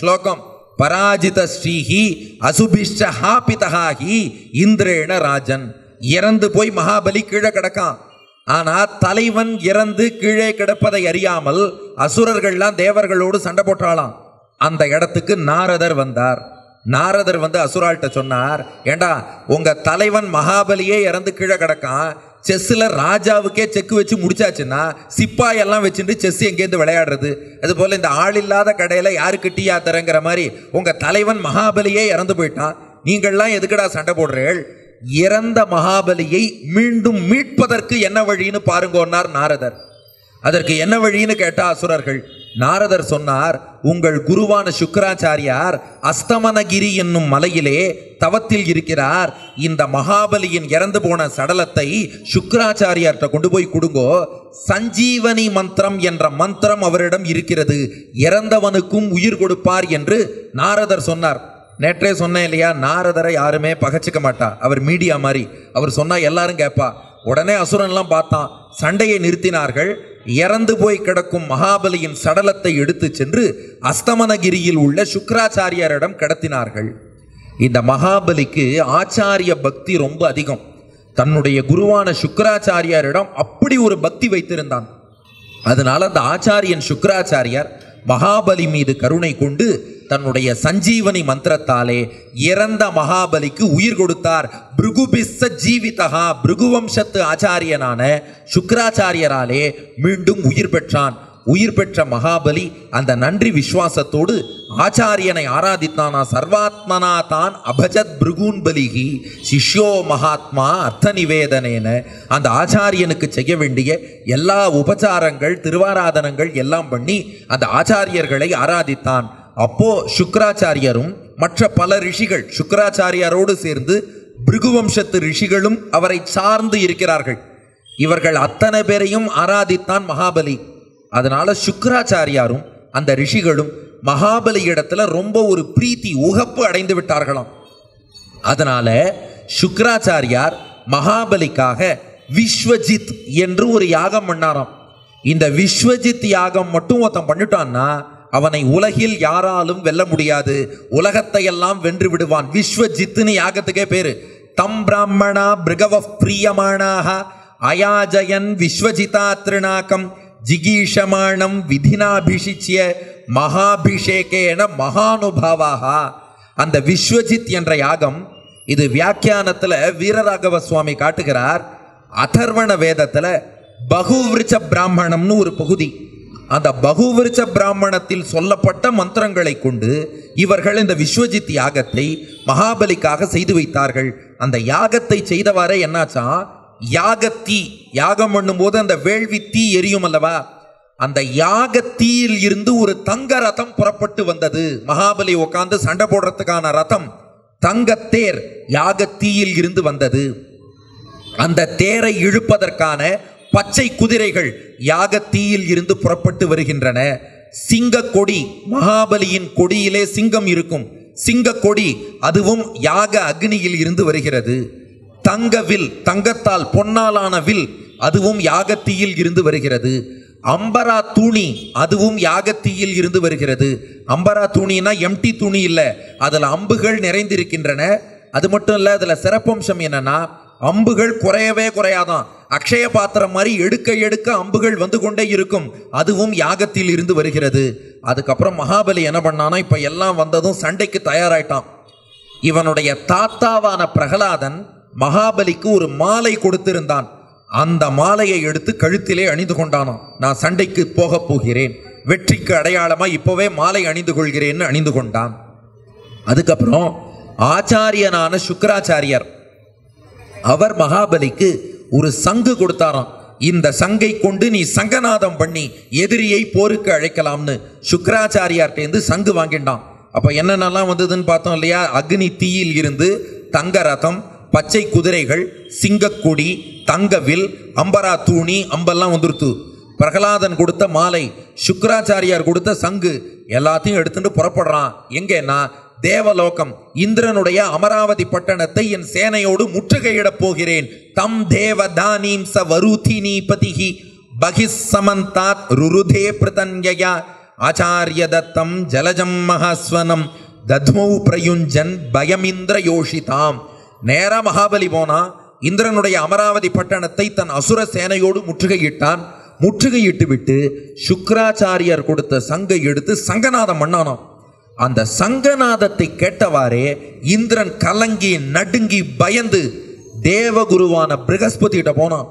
ஸ்லோகம் பராஜித ஸ்ரீஹி அசுபிஷ்ட ஹாபிதஹாஹி இந்திரேண ராஜன் இறந்து போய் மகாபலி கீழே கிடக்கான் ஆனா தலைவன் இறந்து கீழே கிடப்பதை அறியாமல் அசுரர்கள்லாம் தேவர்களோடு சண்டை போட்டாளாம் அந்த இடத்துக்கு நாரதர் வந்தார் நாரதர் வந்து அசுராள்கிட்ட சொன்னார் ஏண்டா உங்க தலைவன் மகாபலியே இறந்து கீழே கிடக்கான் செஸ்ஸில் ராஜாவுக்கே செக்கு வச்சு முடிச்சாச்சுன்னா சிப்பாயெல்லாம் வச்சுட்டு செஸ் எங்கேருந்து விளையாடுறது அது போல இந்த ஆள் இல்லாத கடையில் யாருக்கு டீ ஆத்தரங்கிற மாதிரி உங்க தலைவன் மகாபலியே இறந்து போயிட்டான் நீங்கள்லாம் எதுக்குடா சண்டை போடுறீள் இறந்த மகாபலியை மீண்டும் மீட்பதற்கு என்ன வழின்னு பாருங்கோன்னார் நாரதர் அதற்கு என்ன வழின்னு கேட்டா அசுரர்கள் நாரதர் சொன்னார் உங்கள் குருவான சுக்கராச்சாரியார் அஸ்தமனகிரி என்னும் மலையிலே தவத்தில் இருக்கிறார் இந்த மகாபலியின் இறந்து போன சடலத்தை சுக்கராச்சாரியார்கிட்ட கொண்டு போய் கொடுங்கோ சஞ்சீவனி மந்திரம் என்ற மந்திரம் அவரிடம் இருக்கிறது இறந்தவனுக்கும் உயிர் கொடுப்பார் என்று நாரதர் சொன்னார் நேற்றே சொன்னேன் இல்லையா நாரதரை யாருமே பகச்சிக்க மாட்டா அவர் மீடியா மாதிரி அவர் சொன்னா எல்லாரும் கேட்பா உடனே அசுரன்லாம் பார்த்தான் சண்டையை நிறுத்தினார்கள் இறந்து போய் கிடக்கும் மகாபலியின் சடலத்தை எடுத்து சென்று அஸ்தமனகிரியில் உள்ள சுக்கராச்சாரியாரிடம் கடத்தினார்கள் இந்த மகாபலிக்கு ஆச்சாரிய பக்தி ரொம்ப அதிகம் தன்னுடைய குருவான சுக்கராச்சாரியாரிடம் அப்படி ஒரு பக்தி வைத்திருந்தான் அதனால அந்த ஆச்சாரியன் சுக்கராச்சாரியார் மகாபலி மீது கருணை கொண்டு தன்னுடைய சஞ்சீவனி மந்திரத்தாலே இறந்த மகாபலிக்கு உயிர் கொடுத்தார் பிருகுபிஸ்ஸ ஜீவிதகா பிருகுவம்சத்து ஆச்சாரியனான சுக்கராச்சாரியராலே மீண்டும் உயிர் பெற்றான் உயிர் பெற்ற மகாபலி அந்த நன்றி விசுவாசத்தோடு ஆச்சாரியனை ஆராதித்தானா சர்வாத்மனா தான் அபஜத் பிருகூன் பலிகி சிஷ்யோ மகாத்மா அர்த்த நிவேதனேன அந்த ஆச்சாரியனுக்கு செய்ய வேண்டிய எல்லா உபச்சாரங்கள் திருவாராதனங்கள் எல்லாம் பண்ணி அந்த ஆச்சாரியர்களை ஆராதித்தான் அப்போ சுக்கராச்சாரியரும் மற்ற பல ரிஷிகள் சுக்கராச்சாரியாரோடு சேர்ந்து பிருகுவம்சத்து ரிஷிகளும் அவரை சார்ந்து இருக்கிறார்கள் இவர்கள் அத்தனை பேரையும் ஆராதித்தான் மகாபலி அதனால சுக்கராச்சாரியாரும் அந்த ரிஷிகளும் மகாபலி இடத்துல ரொம்ப ஒரு பிரீத்தி உகப்பு அடைந்து விட்டார்களாம் அதனால சுக்கராச்சாரியார் மகாபலிக்காக விஸ்வஜித் என்று ஒரு யாகம் பண்ணாராம் இந்த விஸ்வஜித் யாகம் மட்டும் ஒருத்தன் பண்ணிட்டான்னா அவனை உலகில் யாராலும் வெல்ல முடியாது உலகத்தை எல்லாம் வென்று விடுவான் விஸ்வஜித்னு யாகத்துக்கே பேரு தம் பிராமணா பிருகவ பிரியமானாக அயாஜயன் விஸ்வஜிதா திருநாக்கம் ஜிகீஷமானம் விதினாபிஷிச்சிய மகாபிஷேகேன மகானுபாவாக அந்த விஸ்வஜித் என்ற யாகம் இது வியாக்கியானத்துல வீரராகவ சுவாமி காட்டுகிறார் அதர்வண வேதத்துல பகுவிருச்ச பிராமணம்னு ஒரு பகுதி அந்த பகுவிருச்ச பிராமணத்தில் சொல்லப்பட்ட மந்திரங்களை கொண்டு இவர்கள் இந்த விஸ்வஜித் யாகத்தை மகாபலிக்காக செய்து வைத்தார்கள் அந்த யாகத்தை செய்தவாறே என்னாச்சா யாகத்தீ யாகம் பண்ணும்போது அந்த வேள்வி தீ எரியும் அல்லவா அந்த யாகத்தீயில் இருந்து ஒரு தங்க ரதம் புறப்பட்டு வந்தது மகாபலி உட்கார்ந்து சண்டை போடுறதுக்கான ரதம் தங்கத்தேர் யாகத்தீயில் இருந்து வந்தது அந்த தேரை இழுப்பதற்கான பச்சை குதிரைகள் யாகத்தீயில் இருந்து புறப்பட்டு வருகின்றன சிங்க கொடி மகாபலியின் கொடியிலே சிங்கம் இருக்கும் சிங்க கொடி அதுவும் யாக அக்னியில் இருந்து வருகிறது தங்க வில் தங்கத்தால் பொன்னாலான வில் அதுவும் யாகத்தீயில் இருந்து வருகிறது அம்பரா துணி அதுவும் யாகத்தீயில் இருந்து வருகிறது அம்பரா துணினா எம்டி துணி இல்லை அதில் அம்புகள் நிறைந்திருக்கின்றன அது மட்டும் இல்லை அதில் சிறப்பம்சம் என்னன்னா அம்புகள் குறையவே குறையாதான் அக்ஷய பாத்திரம் மாதிரி எடுக்க எடுக்க அம்புகள் வந்து கொண்டே இருக்கும் அதுவும் யாகத்தில் இருந்து வருகிறது அதுக்கப்புறம் மகாபலி என்ன பண்ணானா இப்போ எல்லாம் வந்ததும் சண்டைக்கு தயாராயிட்டான் இவனுடைய தாத்தாவான பிரகலாதன் மகாபலிக்கு ஒரு மாலை கொடுத்திருந்தான் அந்த மாலையை எடுத்து கழுத்திலே அணிந்து கொண்டானாம் நான் சண்டைக்கு போகப் போகிறேன் வெற்றிக்கு அடையாளமா இப்போவே மாலை அணிந்து கொள்கிறேன்னு அணிந்து கொண்டான் அதுக்கப்புறம் ஆச்சாரியனான சுக்கராச்சாரியார் அவர் மகாபலிக்கு ஒரு சங்கு கொடுத்தாராம் இந்த சங்கை கொண்டு நீ சங்கநாதம் பண்ணி எதிரியை போருக்கு அழைக்கலாம்னு சுக்கராச்சாரியார்ட்டேந்து சங்கு வாங்கிட்டான் அப்போ என்னென்னலாம் வந்ததுன்னு பார்த்தோம் இல்லையா அக்னி தீயில் இருந்து தங்க ரதம் பச்சை குதிரைகள் சிங்கக்கொடி தங்கவில் அம்பரா தூணி அம்பெல்லாம் வந்துருத்து பிரகலாதன் கொடுத்த மாலை சுக்கராச்சாரியார் கொடுத்த சங்கு எல்லாத்தையும் எடுத்துட்டு புறப்படுறான் எங்கன்னா தேவலோகம் இந்திரனுடைய அமராவதி பட்டணத்தை என் சேனையோடு முற்றுகையிடப் போகிறேன் தம் தேவ தானீம் ச வரூதினி பதிகி பகிஸ் சமந்தாத் ருருதே பிரதன்யயா ஆச்சாரிய தத்தம் ஜலஜம் மகாஸ்வனம் தத்மௌ பிரயுஞ்சன் பயமிந்திர யோஷிதாம் நேரா மகாபலி போனா இந்திரனுடைய அமராவதி பட்டணத்தை தன் அசுர சேனையோடு முற்றுகையிட்டான் முற்றுகையிட்டு விட்டு சுக்ராச்சாரியர் கொடுத்த சங்கை எடுத்து சங்கநாதம் பண்ணானாம் அந்த சங்கநாதத்தை கேட்டவாறே இந்திரன் கலங்கி நடுங்கி பயந்து தேவகுருவான பிரகஸ்பதிகிட்ட போனான்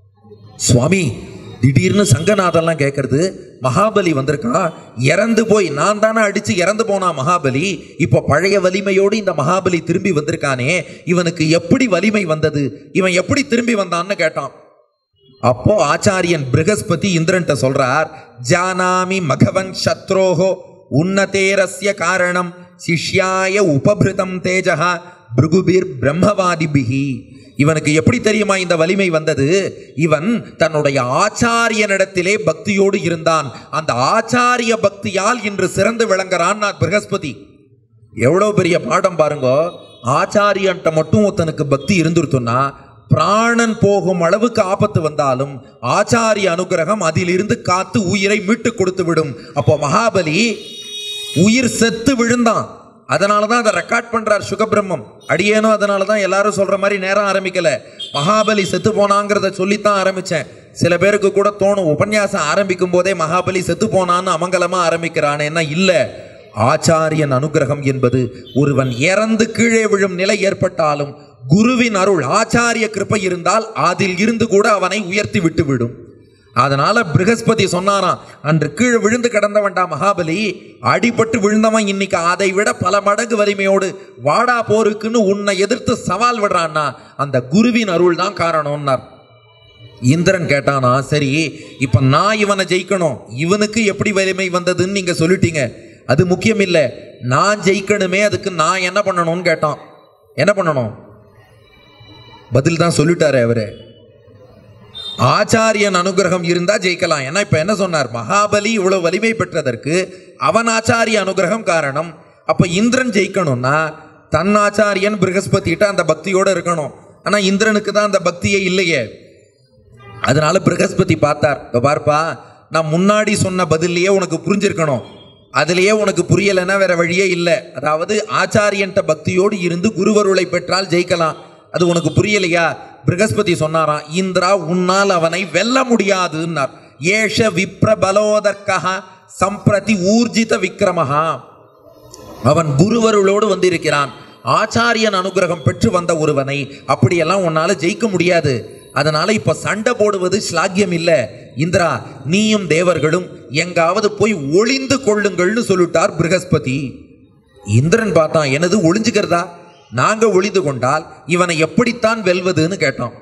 சுவாமி திடீர்னு சங்கநாதெல்லாம் கேட்கறது மகாபலி வந்திருக்கான் இறந்து போய் நான் தானே அடிச்சு இறந்து போனா மகாபலி இப்போ பழைய வலிமையோடு இந்த மகாபலி திரும்பி வந்திருக்கானே இவனுக்கு எப்படி வலிமை வந்தது இவன் எப்படி திரும்பி வந்தான்னு கேட்டான் அப்போ ஆச்சாரியன் பிரகஸ்பதி இந்திரன்ட்ட சொல்றார் ஜானாமி மகவன் சத்ரோஹோ உன்னதேரஸ்ய காரணம் சிஷ்யாய உபபிருதம் தேஜகா பிருகுபிர் பிரம்மவாதிபிகி இவனுக்கு எப்படி தெரியுமா இந்த வலிமை வந்தது இவன் தன்னுடைய ஆச்சாரியனிடத்திலே பக்தியோடு இருந்தான் அந்த ஆச்சாரிய பக்தியால் இன்று சிறந்து விளங்குறான் நான் பிரகஸ்பதி எவ்வளோ பெரிய பாடம் பாருங்க ஆச்சாரியன்ட்ட மட்டும் ஒருத்தனுக்கு பக்தி இருந்துருத்துன்னா பிராணன் போகும் அளவுக்கு ஆபத்து வந்தாலும் ஆச்சாரிய அனுகிரகம் அதிலிருந்து காத்து உயிரை மீட்டு கொடுத்து விடும் அப்போ மகாபலி உயிர் செத்து விழுந்தான் அதனால தான் அதை ரெக்கார்ட் பண்றார் சுகபிரம்மம் அடியேனும் அதனால தான் எல்லாரும் சொல்ற மாதிரி நேரம் ஆரம்பிக்கல மகாபலி செத்து போனாங்கிறத சொல்லித்தான் ஆரம்பிச்சேன் சில பேருக்கு கூட தோணும் உபன்யாசம் ஆரம்பிக்கும் போதே மகாபலி செத்து போனான்னு அமங்கலமா ஆரம்பிக்கிறானேன்னா இல்ல ஆச்சாரியன் அனுகிரகம் என்பது ஒருவன் இறந்து கீழே விழும் நிலை ஏற்பட்டாலும் குருவின் அருள் ஆச்சாரிய கிருப்பை இருந்தால் அதில் இருந்து கூட அவனை உயர்த்தி விட்டு விடும் அதனால பிரகஸ்பதி சொன்னாராம் அன்று கீழே விழுந்து கிடந்தவன்டா மகாபலி அடிபட்டு விழுந்தவன் இன்னைக்கு அதை விட பல மடங்கு வலிமையோடு வாடா போருக்குன்னு உன்னை எதிர்த்து சவால் விடுறான்னா அந்த குருவின் அருள் தான் காரணம்னார் இந்திரன் கேட்டானா சரி இப்ப நான் இவனை ஜெயிக்கணும் இவனுக்கு எப்படி வலிமை வந்ததுன்னு நீங்க சொல்லிட்டீங்க அது முக்கியம் இல்லை நான் ஜெயிக்கணுமே அதுக்கு நான் என்ன பண்ணணும்னு கேட்டான் என்ன பண்ணணும் பதில் தான் சொல்லிட்டாரு அவரு ஆச்சாரியன் அனுகிரகம் இருந்தா ஜெயிக்கலாம் ஏன்னா இப்ப என்ன சொன்னார் மகாபலி இவ்வளவு வலிமை பெற்றதற்கு அவன் ஆச்சாரிய அனுகிரகம் காரணம் அப்ப இந்திரன் ஜெயிக்கணும்னா தன் ஆச்சாரியன் பிரகஸ்பதிட்ட அந்த பக்தியோட இருக்கணும் ஆனா இந்திரனுக்கு தான் அந்த பக்தியே இல்லையே அதனால பிரகஸ்பதி பார்த்தார் "இதோ பார்ப்பா நான் முன்னாடி சொன்ன பதிலையே உனக்கு புரிஞ்சிருக்கணும் அதுலயே உனக்கு புரியலைன்னா வேற வழியே இல்லை அதாவது ஆச்சாரியன்ட்ட பக்தியோடு இருந்து குருவருளை பெற்றால் ஜெயிக்கலாம் அது உனக்கு புரியலையா பிரகஸ்பதி சொன்னாராம் இந்திரா உன்னால் அவனை வெல்ல முடியாதுன்னார் ஏஷ விப்ர பலோதர்கா சம்பிரதி ஊர்ஜித விக்ரமஹா அவன் குருவருளோடு வந்திருக்கிறான் ஆச்சாரியன் அனுகிரகம் பெற்று வந்த ஒருவனை அப்படியெல்லாம் உன்னால ஜெயிக்க முடியாது அதனால இப்ப சண்டை போடுவது ஸ்லாக்கியம் இல்ல இந்திரா நீயும் தேவர்களும் எங்காவது போய் ஒளிந்து கொள்ளுங்கள்னு சொல்லிட்டார் பிரகஸ்பதி இந்திரன் பார்த்தான் எனது ஒளிஞ்சுக்கிறதா நாங்க ஒளிந்து கொண்டால் இவனை எப்படித்தான் வெல்வதுன்னு கேட்டோம்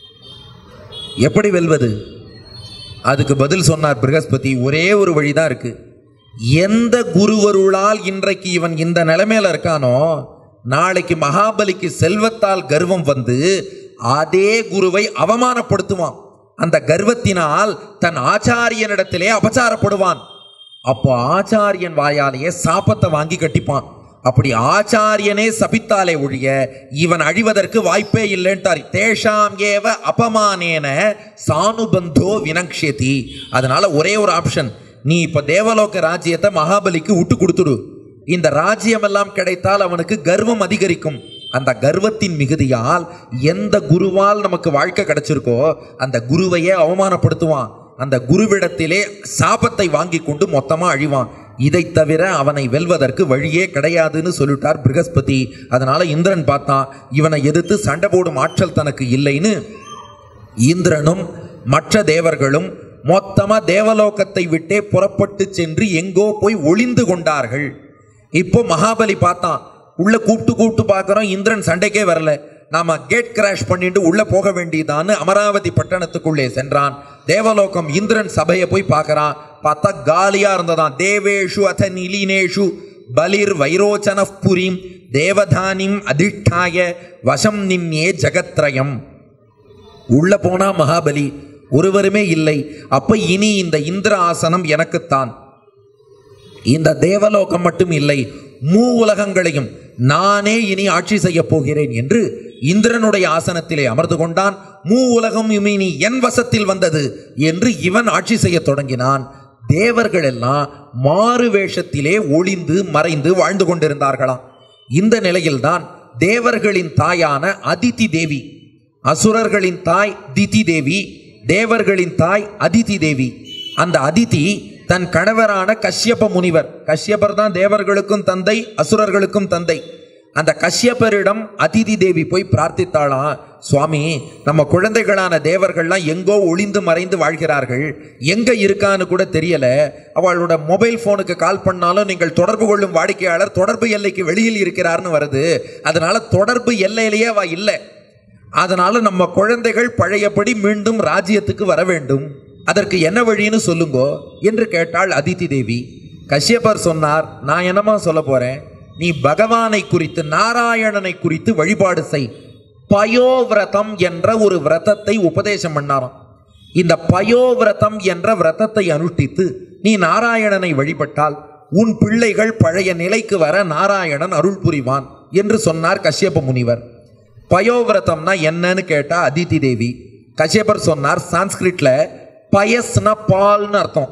எப்படி வெல்வது அதுக்கு பதில் சொன்னார் பிரகஸ்பதி ஒரே ஒரு வழிதான் இருக்கு எந்த குருவருளால் இன்றைக்கு இவன் இந்த நிலைமையில இருக்கானோ நாளைக்கு மகாபலிக்கு செல்வத்தால் கர்வம் வந்து அதே குருவை அவமானப்படுத்துவான் அந்த கர்வத்தினால் தன் ஆச்சாரியனிடத்திலே அபச்சாரப்படுவான் அப்போ ஆச்சாரியன் வாயாலேயே சாபத்தை வாங்கி கட்டிப்பான் அப்படி ஆச்சாரியனே சபித்தாலே ஒழிய இவன் அழிவதற்கு வாய்ப்பே இல்லைன்ட்டார் தேஷாம் ஏவ அபமானேன சானுபந்தோ வினக்ஷேதி அதனால ஒரே ஒரு ஆப்ஷன் நீ இப்ப தேவலோக ராஜ்யத்தை மகாபலிக்கு விட்டு கொடுத்துடு இந்த ராஜ்யம் எல்லாம் கிடைத்தால் அவனுக்கு கர்வம் அதிகரிக்கும் அந்த கர்வத்தின் மிகுதியால் எந்த குருவால் நமக்கு வாழ்க்கை கிடைச்சிருக்கோ அந்த குருவையே அவமானப்படுத்துவான் அந்த குருவிடத்திலே சாபத்தை வாங்கி கொண்டு மொத்தமா அழிவான் இதை தவிர அவனை வெல்வதற்கு வழியே கிடையாதுன்னு சொல்லிட்டார் பிரகஸ்பதி அதனால இந்திரன் பார்த்தான் இவனை எதிர்த்து சண்டை போடும் ஆற்றல் தனக்கு இல்லைன்னு இந்திரனும் மற்ற தேவர்களும் மொத்தமா தேவலோகத்தை விட்டே புறப்பட்டு சென்று எங்கோ போய் ஒளிந்து கொண்டார்கள் இப்போ மகாபலி பார்த்தான் உள்ள கூப்பிட்டு கூப்பிட்டு பார்க்கறோம் இந்திரன் சண்டைக்கே வரல நாம கேட் கிராஷ் பண்ணிட்டு உள்ள போக வேண்டியதான்னு அமராவதி பட்டணத்துக்குள்ளே சென்றான் தேவலோகம் இந்திரன் சபையை போய் பார்க்கறான் பார்த்தா காலியா இருந்ததாம் தேவேஷு அத நிலீனேஷு பலிர் வைரோச்சன புரிம் தேவதானிம் அதிஷ்டாய வசம் நிம்யே ஜகத்ரயம் உள்ள போனா மகாபலி ஒருவருமே இல்லை அப்ப இனி இந்த இந்திர ஆசனம் எனக்குத்தான் இந்த தேவலோகம் மட்டும் இல்லை மூ உலகங்களையும் நானே இனி ஆட்சி செய்ய போகிறேன் என்று இந்திரனுடைய ஆசனத்திலே அமர்ந்து கொண்டான் மூ உலகம் இனி என் வசத்தில் வந்தது என்று இவன் ஆட்சி செய்ய தொடங்கினான் தேவர்கள் எல்லாம் மாறு வேஷத்திலே ஒளிந்து மறைந்து வாழ்ந்து கொண்டிருந்தார்களாம் இந்த நிலையில்தான் தேவர்களின் தாயான அதிதி தேவி அசுரர்களின் தாய் திதி தேவி தேவர்களின் தாய் அதிதி தேவி அந்த அதிதி தன் கணவரான கஷ்யப முனிவர் கஷ்யபர் தான் தேவர்களுக்கும் தந்தை அசுரர்களுக்கும் தந்தை அந்த கஷ்யபரிடம் அதிதி தேவி போய் பிரார்த்தித்தாளாம் சுவாமி நம்ம குழந்தைகளான தேவர்கள்லாம் எங்கோ ஒளிந்து மறைந்து வாழ்கிறார்கள் எங்க இருக்கான்னு கூட தெரியல அவளோட மொபைல் போனுக்கு கால் பண்ணாலும் நீங்கள் தொடர்பு கொள்ளும் வாடிக்கையாளர் தொடர்பு எல்லைக்கு வெளியில் இருக்கிறார்னு வருது அதனால தொடர்பு எல்லையிலேயே அவ இல்லை அதனால நம்ம குழந்தைகள் பழையபடி மீண்டும் ராஜ்யத்துக்கு வர வேண்டும் அதற்கு என்ன வழின்னு சொல்லுங்கோ என்று கேட்டாள் அதிதி தேவி கஷ்யபர் சொன்னார் நான் என்னமா சொல்ல போறேன் நீ பகவானை குறித்து நாராயணனை குறித்து வழிபாடு செய் பயோவிரதம் என்ற ஒரு விரதத்தை உபதேசம் பண்ணாராம் இந்த பயோவிரதம் என்ற விரதத்தை அனுஷ்டித்து நீ நாராயணனை வழிபட்டால் உன் பிள்ளைகள் பழைய நிலைக்கு வர நாராயணன் அருள் புரிவான் என்று சொன்னார் கஷ்யப முனிவர் பயோவிரதம்னா என்னன்னு கேட்டா அதிதி தேவி கஷ்யபர் சொன்னார் சான்ஸ்கிரிட்ல பயஸ்னா பால்னு அர்த்தம்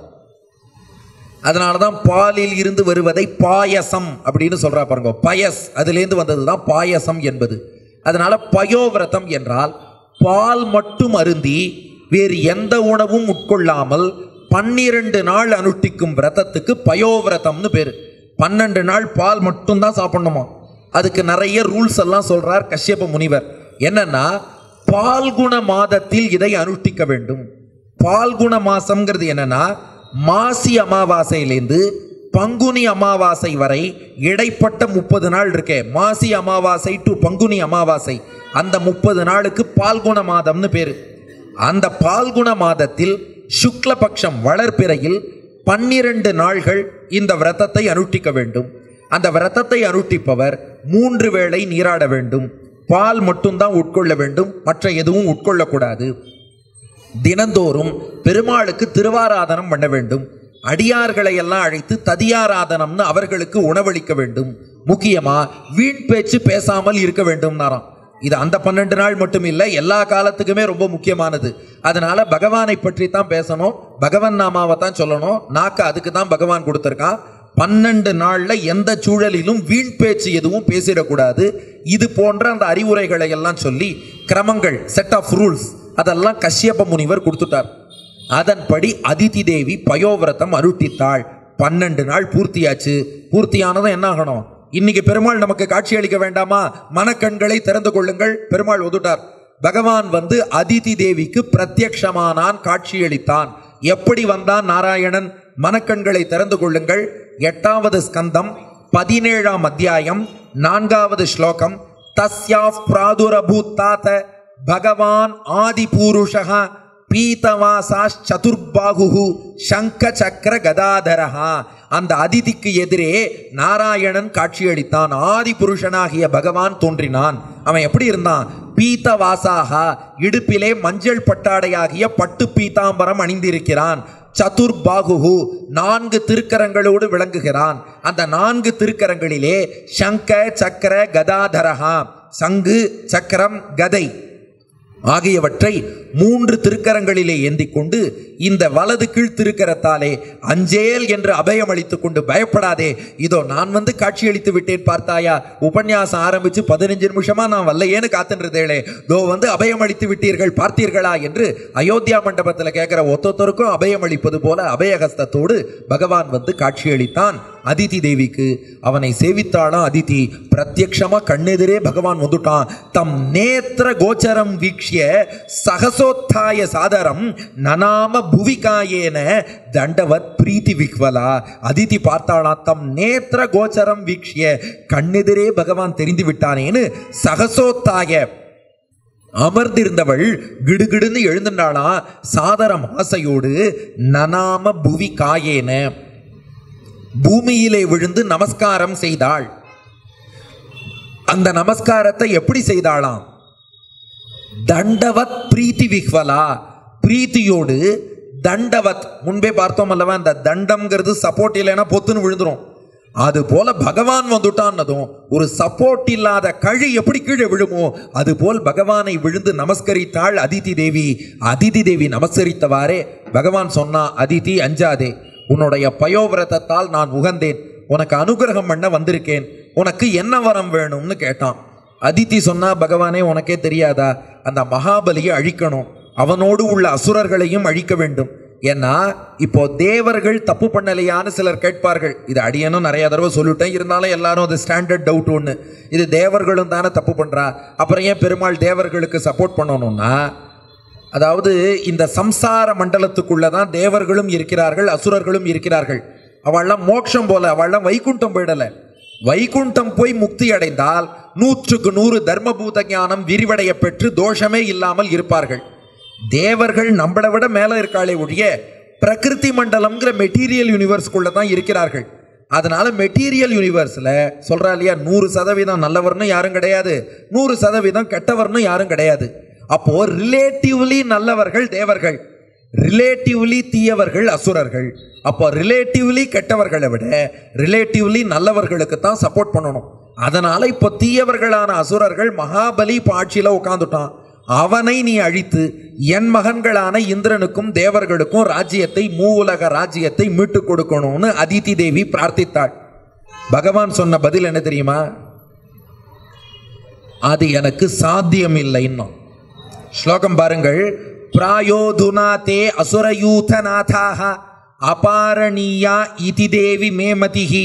அதனால தான் பாலில் இருந்து வருவதை பாயசம் அப்படின்னு சொல்றா பாருங்க பயஸ் அதுலேருந்து வந்தது தான் பாயசம் என்பது அதனால பயோவிரதம் என்றால் பால் மட்டும் அருந்தி வேறு எந்த உணவும் உட்கொள்ளாமல் பன்னிரண்டு நாள் அனுஷ்டிக்கும் விரதத்துக்கு பயோவிரதம்னு பேர் பன்னெண்டு நாள் பால் மட்டும்தான் சாப்பிடணுமா அதுக்கு நிறைய ரூல்ஸ் எல்லாம் சொல்றார் கஷ்யப முனிவர் என்னன்னா பால்குண மாதத்தில் இதை அனுஷ்டிக்க வேண்டும் பால்குண மாசம்ங்கிறது என்னன்னா மாசி அமாவாசையிலேருந்து பங்குனி அமாவாசை வரை இடைப்பட்ட முப்பது நாள் இருக்கே மாசி அமாவாசை டு பங்குனி அமாவாசை அந்த முப்பது நாளுக்கு பால்குண மாதம்னு பேரு அந்த பால்குண மாதத்தில் சுக்லபக்ஷம் வளர்பிறையில் பன்னிரண்டு நாள்கள் இந்த விரதத்தை அனுஷ்டிக்க வேண்டும் அந்த விரதத்தை அனுஷ்டிப்பவர் மூன்று வேளை நீராட வேண்டும் பால் மட்டும்தான் உட்கொள்ள வேண்டும் மற்ற எதுவும் உட்கொள்ளக்கூடாது தினந்தோறும் பெருமாளுக்கு திருவாராதனம் பண்ண வேண்டும் அடியார்களை எல்லாம் அழைத்து ததியாராதனம்னு அவர்களுக்கு உணவளிக்க வேண்டும் முக்கியமா வீண் பேச்சு பேசாமல் இருக்க வேண்டும்னாராம் இது அந்த பன்னெண்டு நாள் மட்டும் இல்லை எல்லா காலத்துக்குமே ரொம்ப முக்கியமானது அதனால பகவானை பற்றி தான் பேசணும் பகவன் நாமாவை தான் சொல்லணும் நாக்க அதுக்கு தான் பகவான் கொடுத்துருக்கான் பன்னெண்டு நாள்ல எந்த சூழலிலும் வீண் பேச்சு எதுவும் பேசிடக்கூடாது இது போன்ற அந்த அறிவுரைகளை எல்லாம் சொல்லி கிரமங்கள் செட் ஆஃப் ரூல்ஸ் அதெல்லாம் கஷ்யப முனிவர் கொடுத்துட்டார் அதன்படி அதிதி தேவி பயோவிரதம் அருட்டித்தாள் பன்னெண்டு நாள் பூர்த்தியாச்சு பூர்த்தியானதும் என்ன ஆகணும் இன்னைக்கு பெருமாள் நமக்கு காட்சி அளிக்க வேண்டாமா மனக்கண்களை திறந்து கொள்ளுங்கள் பெருமாள் ஒதுட்டார் பகவான் வந்து அதிதி தேவிக்கு பிரத்யக்ஷமானான் காட்சியளித்தான் எப்படி வந்தான் நாராயணன் மனக்கண்களை திறந்து கொள்ளுங்கள் எட்டாவது ஸ்கந்தம் பதினேழாம் அத்தியாயம் நான்காவது ஸ்லோகம் தஸ்யாஃப் பிராதுரபூத்தாத பகவான் ஆதிபூருஷः பீதவாசாஸ் சதுர்பாகு சங்க சக்கர கதாதரஹா அந்த அதிதிக்கு எதிரே நாராயணன் காட்சியளித்தான் ஆதி புருஷனாகிய பகவான் தோன்றினான் அவன் எப்படி இருந்தான் பீத்தவாசாகா இடுப்பிலே மஞ்சள் பட்டாடையாகிய பட்டு பீதாம்பரம் அணிந்திருக்கிறான் சதுர்பாகு நான்கு திருக்கரங்களோடு விளங்குகிறான் அந்த நான்கு திருக்கரங்களிலே சங்க சக்கர கதாதரஹா சங்கு சக்கரம் கதை ஆகியவற்றை மூன்று திருக்கரங்களிலே ஏந்தி கொண்டு இந்த வலது கீழ் திருக்கரத்தாலே அஞ்சேல் என்று அபயம் அளித்துக் கொண்டு பயப்படாதே இதோ நான் வந்து காட்சியளித்து விட்டேன் பார்த்தாயா உபன்யாசம் ஆரம்பிச்சு பதினஞ்சு நிமிஷமா நான் வல்லையேன்னு காத்துன்றதேளே தோ வந்து அபயம் அளித்து விட்டீர்கள் பார்த்தீர்களா என்று அயோத்தியா மண்டபத்தில் கேட்கிற ஒத்தொத்தருக்கும் அபயம் அளிப்பது போல அபயஹஸ்தத்தோடு பகவான் வந்து காட்சியளித்தான் அதிதி தேவிக்கு அவனை சேவித்தாளாம் அதிதி பிரத்யக்ஷமா கண்ணெதிரே பகவான் வந்துட்டான் தம் நேத்திர கோச்சரம் வீக்ஷிய சகசோத்தாய சாதரம் நனாம புவிகாயேன தண்டவத் பிரீத்தி விக்வலா அதிதி பார்த்தாளாம் தம் நேத்திர கோச்சரம் வீக்ஷிய கண்ணெதிரே பகவான் தெரிந்து விட்டானேன்னு சகசோத்தாய அமர்ந்திருந்தவள் கிடுகிடுன்னு எழுந்துட்டாளாம் சாதரம் ஆசையோடு நனாம புவி காயேன பூமியிலே விழுந்து நமஸ்காரம் செய்தாள் அந்த நமஸ்காரத்தை எப்படி செய்தாளாம் தண்டவத் பிரீத்தி விஹ்வலா பிரீத்தியோடு தண்டவத் முன்பே பார்த்தோம் அல்லவா அந்த தண்டம்ங்கிறது சப்போர்ட் இல்லைன்னா பொத்துன்னு விழுந்துரும் அது போல பகவான் வந்துட்டான்னதும் ஒரு சப்போர்ட் இல்லாத கழி எப்படி கீழே விழுமோ அது போல் பகவானை விழுந்து நமஸ்கரித்தாள் அதிதி தேவி அதிதி தேவி நமஸ்கரித்தவாறே பகவான் சொன்னா அதிதி அஞ்சாதே உன்னுடைய பயோவிரதத்தால் நான் உகந்தேன் உனக்கு அனுகிரகம் பண்ண வந்திருக்கேன் உனக்கு என்ன வரம் வேணும்னு கேட்டான் அதித்தி சொன்னா பகவானே உனக்கே தெரியாதா அந்த மகாபலியை அழிக்கணும் அவனோடு உள்ள அசுரர்களையும் அழிக்க வேண்டும் ஏன்னா இப்போ தேவர்கள் தப்பு பண்ணலையான்னு சிலர் கேட்பார்கள் இது அடியனும் நிறைய தடவை சொல்லிட்டேன் இருந்தாலும் எல்லாரும் அது ஸ்டாண்டர்ட் டவுட் ஒன்று இது தேவர்களும் தானே தப்பு பண்றா அப்புறம் ஏன் பெருமாள் தேவர்களுக்கு சப்போர்ட் பண்ணணும்னா அதாவது இந்த சம்சார மண்டலத்துக்குள்ள தான் தேவர்களும் இருக்கிறார்கள் அசுரர்களும் இருக்கிறார்கள் அவள்லாம் மோட்சம் போல அவள்லாம் வைகுண்டம் போயிடல வைகுண்டம் போய் முக்தி அடைந்தால் நூற்றுக்கு நூறு தர்மபூத ஞானம் விரிவடைய பெற்று தோஷமே இல்லாமல் இருப்பார்கள் தேவர்கள் நம்மளை விட மேலே இருக்காளே ஒழிய பிரகிருதி மண்டலம்ங்கிற மெட்டீரியல் யூனிவர்ஸ்குள்ள தான் இருக்கிறார்கள் அதனால மெட்டீரியல் யூனிவர்ஸில் சொல்றா இல்லையா நூறு சதவீதம் நல்லவர்னு யாரும் கிடையாது நூறு சதவீதம் கெட்டவர்னு யாரும் கிடையாது அப்போ ரிலேட்டிவ்லி நல்லவர்கள் தேவர்கள் ரிலேட்டிவ்லி தீயவர்கள் அசுரர்கள் அப்போ ரிலேட்டிவ்லி கெட்டவர்களை விட ரிலேட்டிவ்லி நல்லவர்களுக்கு தான் சப்போர்ட் பண்ணணும் அதனால இப்போ தீயவர்களான அசுரர்கள் மகாபலி இப்போ ஆட்சியில் உட்காந்துட்டான் அவனை நீ அழித்து என் மகன்களான இந்திரனுக்கும் தேவர்களுக்கும் ராஜ்யத்தை மூவுலக ராஜ்யத்தை மீட்டுக் கொடுக்கணும்னு அதிதி தேவி பிரார்த்தித்தாள் பகவான் சொன்ன பதில் என்ன தெரியுமா அது எனக்கு சாத்தியம் இல்லைன்னா ஸ்லோகம் பாருங்கள் பிராயோதுனா தே அசுரயூதநாதாக அபாரணீயா இதி தேவி மேமதிஹி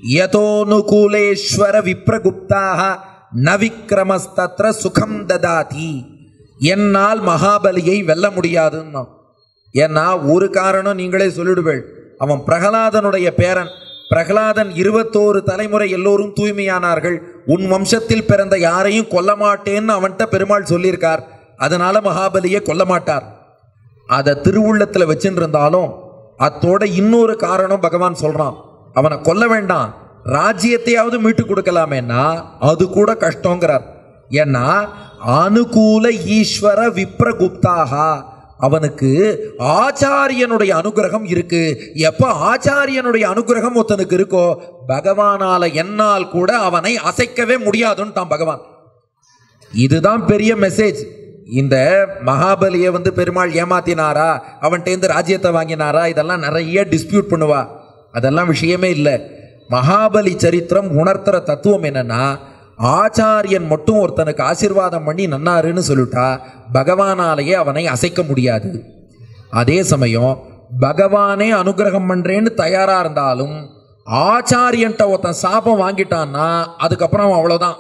யதோனுகூலேஸ்வர விப்ரகுப்தாக ந விக்ரமஸ்தத்ர சுகம் ததாதி என்னால் மகாபலியை வெல்ல முடியாதுன்னா ஏன்னா ஒரு காரணம் நீங்களே சொல்லிடுவேள் அவன் பிரகலாதனுடைய பேரன் பிரகலாதன் இருபத்தோரு தலைமுறை எல்லோரும் தூய்மையானார்கள் உன் வம்சத்தில் பிறந்த யாரையும் கொல்ல மாட்டேன்னு அவன்கிட்ட பெருமாள் சொல்லியிருக்கார் அதனால மகாபலியை கொல்ல மாட்டார் அதை திருவுள்ளத்தில் வச்சுட்டு இருந்தாலும் அத்தோட இன்னொரு காரணம் பகவான் சொல்றான் அவனை கொல்ல வேண்டாம் ராஜ்யத்தையாவது மீட்டு கொடுக்கலாமேன்னா அது கூட கஷ்டங்கிறார் ஏன்னா அனுகூல ஈஸ்வர விப்ரகுப்தாகா அவனுக்கு ஆச்சாரியனுடைய அனுகிரகம் இருக்கு எப்ப ஆச்சாரியனுடைய அனுகிரகம் ஒருத்தனுக்கு இருக்கோ பகவானால என்னால் கூட அவனை அசைக்கவே முடியாதுன்னு தான் பகவான் இதுதான் பெரிய மெசேஜ் இந்த மகாபலியை வந்து பெருமாள் ஏமாத்தினாரா அவன்கிட்டேருந்து ராஜ்யத்தை வாங்கினாரா இதெல்லாம் நிறைய டிஸ்பியூட் பண்ணுவா அதெல்லாம் விஷயமே இல்லை மகாபலி சரித்திரம் உணர்த்துற தத்துவம் என்னன்னா ஆச்சாரியன் மட்டும் ஒருத்தனுக்கு ஆசீர்வாதம் பண்ணி நன்னாருன்னு சொல்லிட்டா பகவானாலேயே அவனை அசைக்க முடியாது அதே சமயம் பகவானே அனுகிரகம் பண்றேன்னு தயாரா இருந்தாலும் ஆச்சாரியன்ட்ட ஒருத்தன் சாபம் வாங்கிட்டான்னா அதுக்கப்புறம் அவன் அவ்வளவுதான்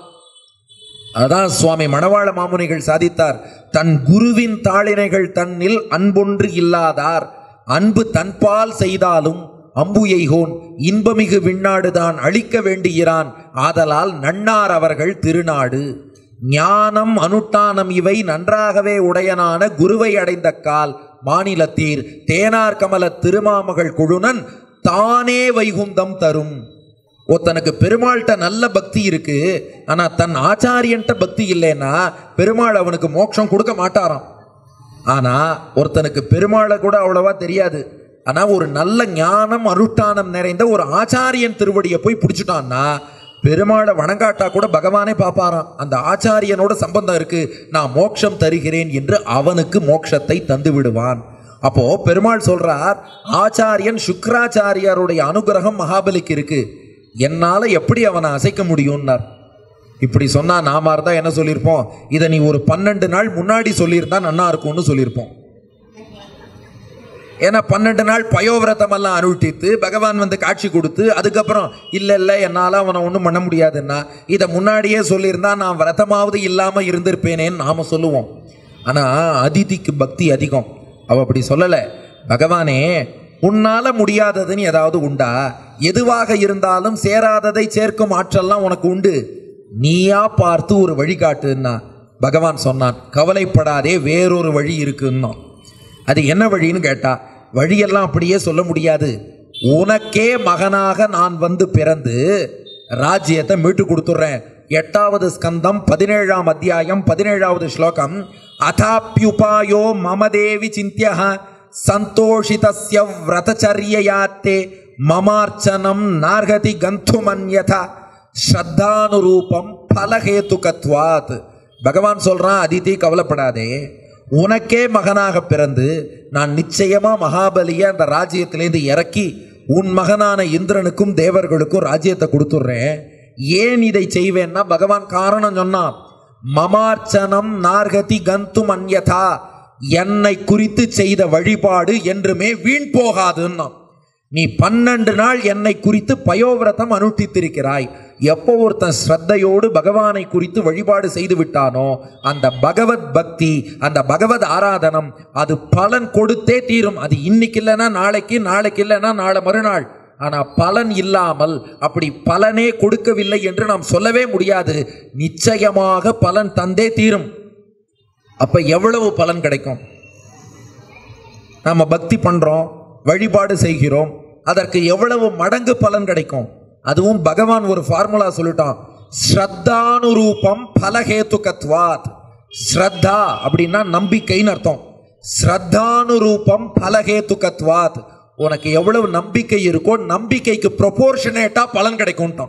அதான் சுவாமி மணவாள மாமுனிகள் சாதித்தார் தன் குருவின் தாளினைகள் தன்னில் அன்பொன்று இல்லாதார் அன்பு தன்பால் செய்தாலும் அம்பு எய்கோன் இன்பமிகு விண்ணாடுதான் அழிக்க வேண்டியிரான் ஆதலால் நன்னார் அவர்கள் திருநாடு ஞானம் அனுட்டானம் இவை நன்றாகவே உடையனான குருவை அடைந்த கால் மாநிலத்தீர் தேனார் கமல திருமாமகள் குழுனன் தானே வைகுந்தம் தரும் ஒருத்தனுக்கு பெருமாள்கிட்ட நல்ல பக்தி இருக்கு ஆனா தன் ஆச்சாரியன்ட்ட பக்தி இல்லைன்னா பெருமாள் அவனுக்கு மோட்சம் கொடுக்க மாட்டாராம் ஆனா ஒருத்தனுக்கு பெருமாளை கூட அவ்வளவா தெரியாது ஆனா ஒரு நல்ல ஞானம் அருட்டானம் நிறைந்த ஒரு ஆச்சாரியன் திருவடியை போய் பிடிச்சிட்டான்னா பெருமாளை வணங்காட்டா கூட பகவானே பார்ப்பாராம் அந்த ஆச்சாரியனோட சம்பந்தம் இருக்கு நான் மோட்சம் தருகிறேன் என்று அவனுக்கு மோட்சத்தை தந்து விடுவான் அப்போ பெருமாள் சொல்றார் ஆச்சாரியன் சுக்ராச்சாரியாருடைய அனுகிரகம் மகாபலிக்கு இருக்கு என்னால எப்படி அவனை அசைக்க முடியும்னார் இப்படி சொன்னா நாம இருந்தா என்ன சொல்லியிருப்போம் இதை நீ ஒரு பன்னெண்டு நாள் முன்னாடி சொல்லியிருந்தா நன்னா இருக்கும்னு சொல்லியிருப்போம் ஏன்னா பன்னெண்டு நாள் பயோவிரதம் எல்லாம் அனுஷ்டித்து பகவான் வந்து காட்சி கொடுத்து அதுக்கப்புறம் இல்லை இல்லை என்னால் அவனை ஒன்றும் பண்ண முடியாதுன்னா இதை முன்னாடியே சொல்லியிருந்தா நான் விரதமாவது இல்லாமல் இருந்திருப்பேனேன்னு நாம் சொல்லுவோம் ஆனால் அதிதிக்கு பக்தி அதிகம் அவ அப்படி சொல்லலை பகவானே உன்னால முடியாததுன்னு ஏதாவது உண்டா எதுவாக இருந்தாலும் சேராததை சேர்க்கும் ஆற்றல்லாம் உனக்கு உண்டு நீயா பார்த்து ஒரு வழிகாட்டுன்னா பகவான் சொன்னான் கவலைப்படாதே வேறொரு வழி இருக்குன்னா அது என்ன வழின்னு கேட்டா வழியெல்லாம் அப்படியே சொல்ல முடியாது உனக்கே மகனாக நான் வந்து பிறந்து ராஜ்யத்தை மீட்டு கொடுத்துட்றேன் எட்டாவது ஸ்கந்தம் பதினேழாம் அத்தியாயம் பதினேழாவது ஸ்லோகம் அதாப்யுபாயோ மமதேவி சிந்திய சந்தோஷிதஸ்ய விரதச்சரியயாத்தே மமார்ச்சனம் நார்கதி கந்துமன்யதா ஸ்ரத்தானுரூபம் பலஹேத்துகத்வாத் பகவான் சொல்றான் அதிதி கவலைப்படாதே உனக்கே மகனாக பிறந்து நான் நிச்சயமா மகாபலியை அந்த ராஜ்யத்திலேருந்து இறக்கி உன் மகனான இந்திரனுக்கும் தேவர்களுக்கும் ராஜ்யத்தை கொடுத்துட்றேன் ஏன் இதை செய்வேன்னா பகவான் காரணம் சொன்னான் மமார்ச்சனம் நார்கதி கந்தும் அந்யதா என்னை குறித்து செய்த வழிபாடு என்றுமே வீண் போகாதுன்னா நீ பன்னெண்டு நாள் என்னை குறித்து பயோவிரதம் அனுஷ்டித்திருக்கிறாய் எப்போ ஒருத்தன் ஸ்ரத்தையோடு பகவானை குறித்து வழிபாடு செய்து விட்டானோ அந்த பகவத் பக்தி அந்த பகவத் ஆராதனம் அது பலன் கொடுத்தே தீரும் அது இன்னைக்கு இல்லைன்னா நாளைக்கு நாளைக்கு இல்லைன்னா நாளை மறுநாள் ஆனால் பலன் இல்லாமல் அப்படி பலனே கொடுக்கவில்லை என்று நாம் சொல்லவே முடியாது நிச்சயமாக பலன் தந்தே தீரும் அப்ப எவ்வளவு பலன் கிடைக்கும் நாம பக்தி பண்றோம் வழிபாடு செய்கிறோம் அதற்கு எவ்வளவு மடங்கு பலன் கிடைக்கும் அதுவும் பகவான் ஒரு ஃபார்முலா சொல்லிட்டான் ஸ்ரத்தானுரூபம் பலஹேத்துகத்வாத் ஸ்ரத்தா அப்படின்னா நம்பிக்கைன்னு அர்த்தம் ஸ்ரத்தானுரூபம் பலஹேத்துகத்வாத் உனக்கு எவ்வளவு நம்பிக்கை இருக்கோ நம்பிக்கைக்கு ப்ரொபோர்ஷனேட்டா பலன் கிடைக்கும்ட்டான்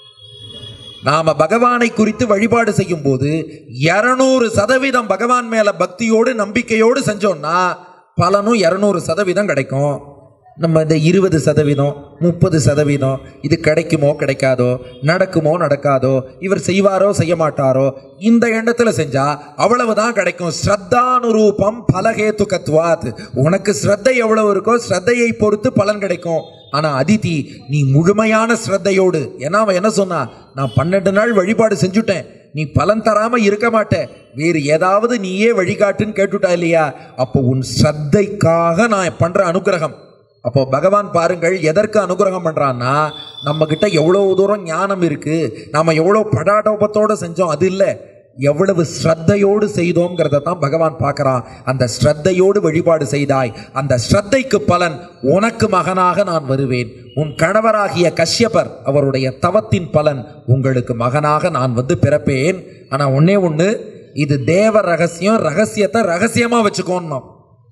நாம பகவானை குறித்து வழிபாடு செய்யும் போது இருநூறு சதவீதம் பகவான் மேல பக்தியோடு நம்பிக்கையோடு செஞ்சோம்னா பலனும் இருநூறு சதவீதம் கிடைக்கும் நம்ம இந்த இருபது சதவீதம் முப்பது சதவீதம் இது கிடைக்குமோ கிடைக்காதோ நடக்குமோ நடக்காதோ இவர் செய்வாரோ செய்ய மாட்டாரோ இந்த எண்ணத்துல செஞ்சா அவ்வளவுதான் கிடைக்கும் ஸ்ரத்தானுரூபம் பலகேத்துகத்வாத் உனக்கு ஸ்ரத்தை எவ்வளவு இருக்கோ ஸ்ரத்தையை பொறுத்து பலன் கிடைக்கும் ஆனா அதிதி நீ முழுமையான ஸ்ரத்தையோடு ஏன்னா அவன் என்ன சொன்னா நான் பன்னெண்டு நாள் வழிபாடு செஞ்சுட்டேன் நீ பலன் தராம இருக்க மாட்ட வேறு ஏதாவது நீயே வழிகாட்டுன்னு கேட்டுட்டா இல்லையா அப்போ உன் ஸ்ரத்தைக்காக நான் பண்ற அனுகிரகம் அப்போ பகவான் பாருங்கள் எதற்கு அனுகிரகம் பண்றான்னா நம்ம கிட்ட எவ்வளவு தூரம் ஞானம் இருக்கு நாம எவ்வளவு படாடோபத்தோட செஞ்சோம் அது இல்லை எவ்வளவு ஸ்ரத்தையோடு செய்தோங்கிறத தான் பகவான் பார்க்கறான் அந்த ஸ்ரத்தையோடு வழிபாடு செய்தாய் அந்த ஸ்ரத்தைக்கு பலன் உனக்கு மகனாக நான் வருவேன் உன் கணவராகிய கஷ்யபர் அவருடைய தவத்தின் பலன் உங்களுக்கு மகனாக நான் வந்து பிறப்பேன் ஆனா ஒண்ணே ஒண்ணு இது தேவ ரகசியம் ரகசியத்தை ரகசியமா வச்சுக்கோன்னோம்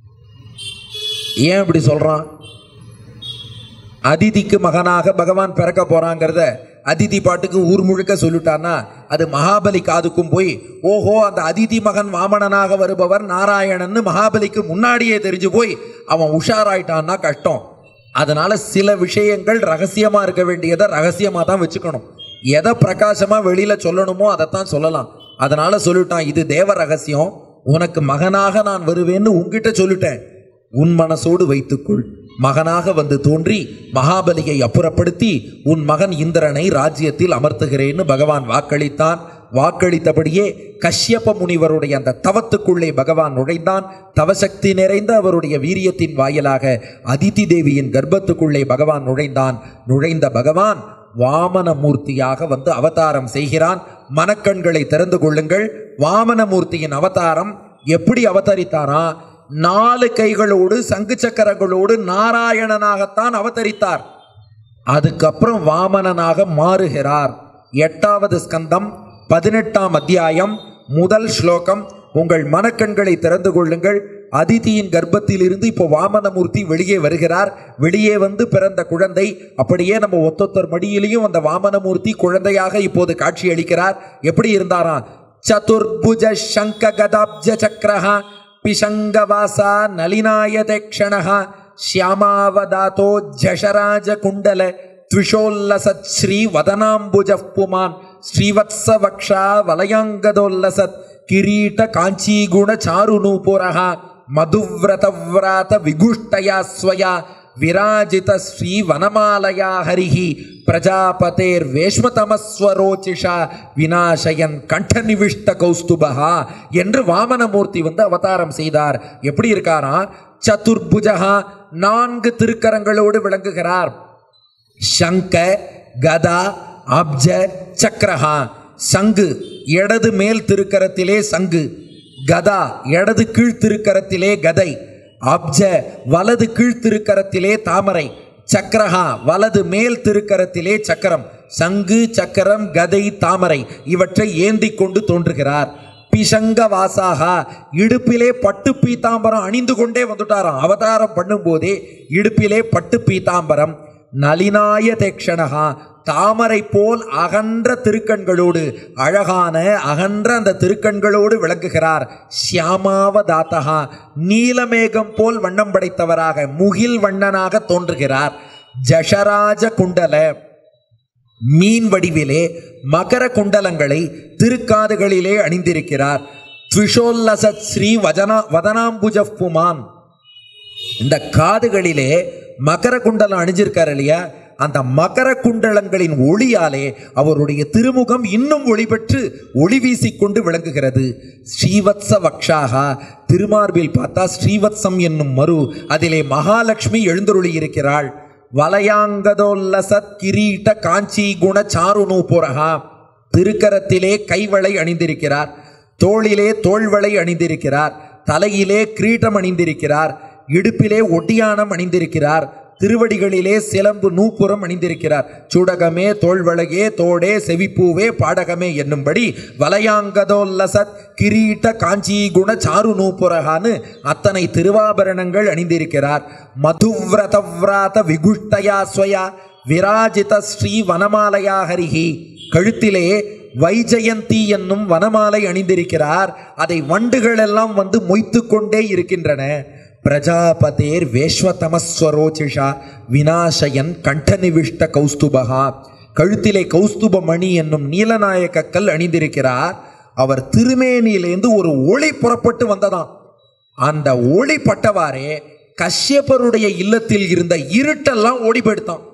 ஏன் இப்படி சொல்றான் அதிதிக்கு மகனாக பகவான் பிறக்க போறாங்கிறத அதிதி பாட்டுக்கு ஊர் முழுக்க சொல்லிட்டான்னா அது மகாபலி காதுக்கும் போய் ஓஹோ அந்த அதிதி மகன் வாமனனாக வருபவர் நாராயணன்னு மகாபலிக்கு முன்னாடியே தெரிஞ்சு போய் அவன் உஷாராயிட்டான்னா கஷ்டம் அதனால சில விஷயங்கள் ரகசியமா இருக்க வேண்டியதை ரகசியமா தான் வச்சுக்கணும் எதை பிரகாசமா வெளியில சொல்லணுமோ அதைத்தான் சொல்லலாம் அதனால சொல்லிட்டான் இது தேவ ரகசியம் உனக்கு மகனாக நான் வருவேன்னு உன்கிட்ட சொல்லிட்டேன் உன் மனசோடு வைத்துக்கொள் மகனாக வந்து தோன்றி மகாபலியை அப்புறப்படுத்தி உன் மகன் இந்திரனை ராஜ்யத்தில் அமர்த்துகிறேன்னு பகவான் வாக்களித்தான் வாக்களித்தபடியே கஷ்யப முனிவருடைய அந்த தவத்துக்குள்ளே பகவான் நுழைந்தான் தவசக்தி நிறைந்த அவருடைய வீரியத்தின் வாயிலாக அதிதி தேவியின் கர்ப்பத்துக்குள்ளே பகவான் நுழைந்தான் நுழைந்த பகவான் வாமனமூர்த்தியாக வந்து அவதாரம் செய்கிறான் மனக்கண்களை திறந்து கொள்ளுங்கள் வாமனமூர்த்தியின் அவதாரம் எப்படி அவதரித்தாராம் நாலு கைகளோடு சங்கு சக்கரங்களோடு நாராயணனாகத்தான் அவதரித்தார் அதுக்கப்புறம் வாமனனாக மாறுகிறார் எட்டாவது ஸ்கந்தம் பதினெட்டாம் அத்தியாயம் முதல் ஸ்லோகம் உங்கள் மனக்கண்களை திறந்து கொள்ளுங்கள் அதிதியின் கர்ப்பத்திலிருந்து இப்போ வாமனமூர்த்தி வெளியே வருகிறார் வெளியே வந்து பிறந்த குழந்தை அப்படியே நம்ம ஒத்தொத்தர் மடியிலையும் அந்த வாமனமூர்த்தி குழந்தையாக இப்போது காட்சி அளிக்கிறார் எப்படி இருந்தாராம் சதுர்புஜ சங்க கதாப்ஜ சக்கரஹா பிசங்கவாசா நளினாயதேக்ஷணः श्यामावदातो झषराजकुण्डल त्विषोल्लसत् श्रीवदनाम्बुजः पुमान् श्रीवत्सवक्षा वलयाङ्गदोल्लसत् किरीट काञ्चीगुणचारुनूपुरः मधुव्रतव्रात विगुष्टया स्वया विराजित श्रीवनमालया हरिः பிரஜாபதேர்வேஷ்மதமஸ்வரோச்சிஷா விநாசயன் கண்டநிவிஷ்ட கௌஸ்துபஹா என்று வாமனமூர்த்தி வந்து அவதாரம் செய்தார் எப்படி இருக்காராம் சதுர்புஜகா நான்கு திருக்கரங்களோடு விளங்குகிறார் சங்க கதா அப்ஜ சக்கரஹா சங்கு இடது மேல் திருக்கரத்திலே சங்கு கதா இடது கீழ் திருக்கரத்திலே கதை அப்ஜ வலது கீழ் திருக்கரத்திலே தாமரை சக்கரஹா வலது மேல் திருக்கரத்திலே சக்கரம் சங்கு சக்கரம் கதை தாமரை இவற்றை ஏந்தி கொண்டு தோன்றுகிறார் பிசங்க வாசாகா இடுப்பிலே பட்டு பீதாம்பரம் அணிந்து கொண்டே வந்துட்டாராம் அவதாரம் பண்ணும்போதே இடுப்பிலே பட்டு பீதாம்பரம் நளினாய தேக்ஷணகா தாமரை போல் அகன்ற திருக்கண்களோடு அழகான அகன்ற அந்த திருக்கண்களோடு விளங்குகிறார் சியாமாவதாத்தகா நீலமேகம் போல் வண்ணம் படைத்தவராக முகில் வண்ணனாக தோன்றுகிறார் ஜஷராஜ குண்டல மீன் வடிவிலே மகர குண்டலங்களை திருக்காதுகளிலே அணிந்திருக்கிறார் த்விஷோல்லசத் ஸ்ரீ வதனா வதனாம்புஜ புமான் இந்த காதுகளிலே மகர குண்டலம் அணிஞ்சிருக்காரு இல்லையா அந்த மகர குண்டலங்களின் ஒளியாலே அவருடைய திருமுகம் இன்னும் ஒளி பெற்று ஒளி வீசிக்கொண்டு விளங்குகிறது ஸ்ரீவத்ச வக்ஷாகா திருமார்பில் பார்த்தா ஸ்ரீவத்சம் என்னும் மறு அதிலே மகாலட்சுமி எழுந்தருளி இருக்கிறாள் வலயாங்கதோல்லசத் கிரீட்ட காஞ்சி குண சாருணூபுரகா திருக்கரத்திலே கைவளை அணிந்திருக்கிறார் தோளிலே தோள்வளை அணிந்திருக்கிறார் தலையிலே கிரீட்டம் அணிந்திருக்கிறார் இடுப்பிலே ஒட்டியானம் அணிந்திருக்கிறார் திருவடிகளிலே சிலம்பு நூப்புறம் அணிந்திருக்கிறார் சூடகமே தோள்வளையே தோடே செவிப்பூவே பாடகமே என்னும்படி வலயாங்கதோல்லசத் கிரீட்ட காஞ்சி குண சாரு நூப்புரகான்னு அத்தனை திருவாபரணங்கள் அணிந்திருக்கிறார் மதுவிரதவிராத விகுஷ்டயா ஸ்வயா விராஜித ஸ்ரீ வனமாலயா ஹரிஹி கழுத்திலே வைஜெயந்தி என்னும் வனமாலை அணிந்திருக்கிறார் அதை வண்டுகள் எல்லாம் வந்து மொய்த்து கொண்டே இருக்கின்றன பிரஜாபதேர் வேஷ்வதமஸ்வரோச்சிஷா விநாசயன் கண்டநிவிஷ்ட கௌஸ்துபகா கழுத்திலே கௌஸ்துப மணி என்னும் நீலநாயக கல் அணிந்திருக்கிறார் அவர் திருமேனியிலேருந்து ஒரு ஒளி புறப்பட்டு வந்ததாம் அந்த ஒளி பட்டவாறே கஷ்யப்பருடைய இல்லத்தில் இருந்த இருட்டெல்லாம் ஓடிப்படுத்தான்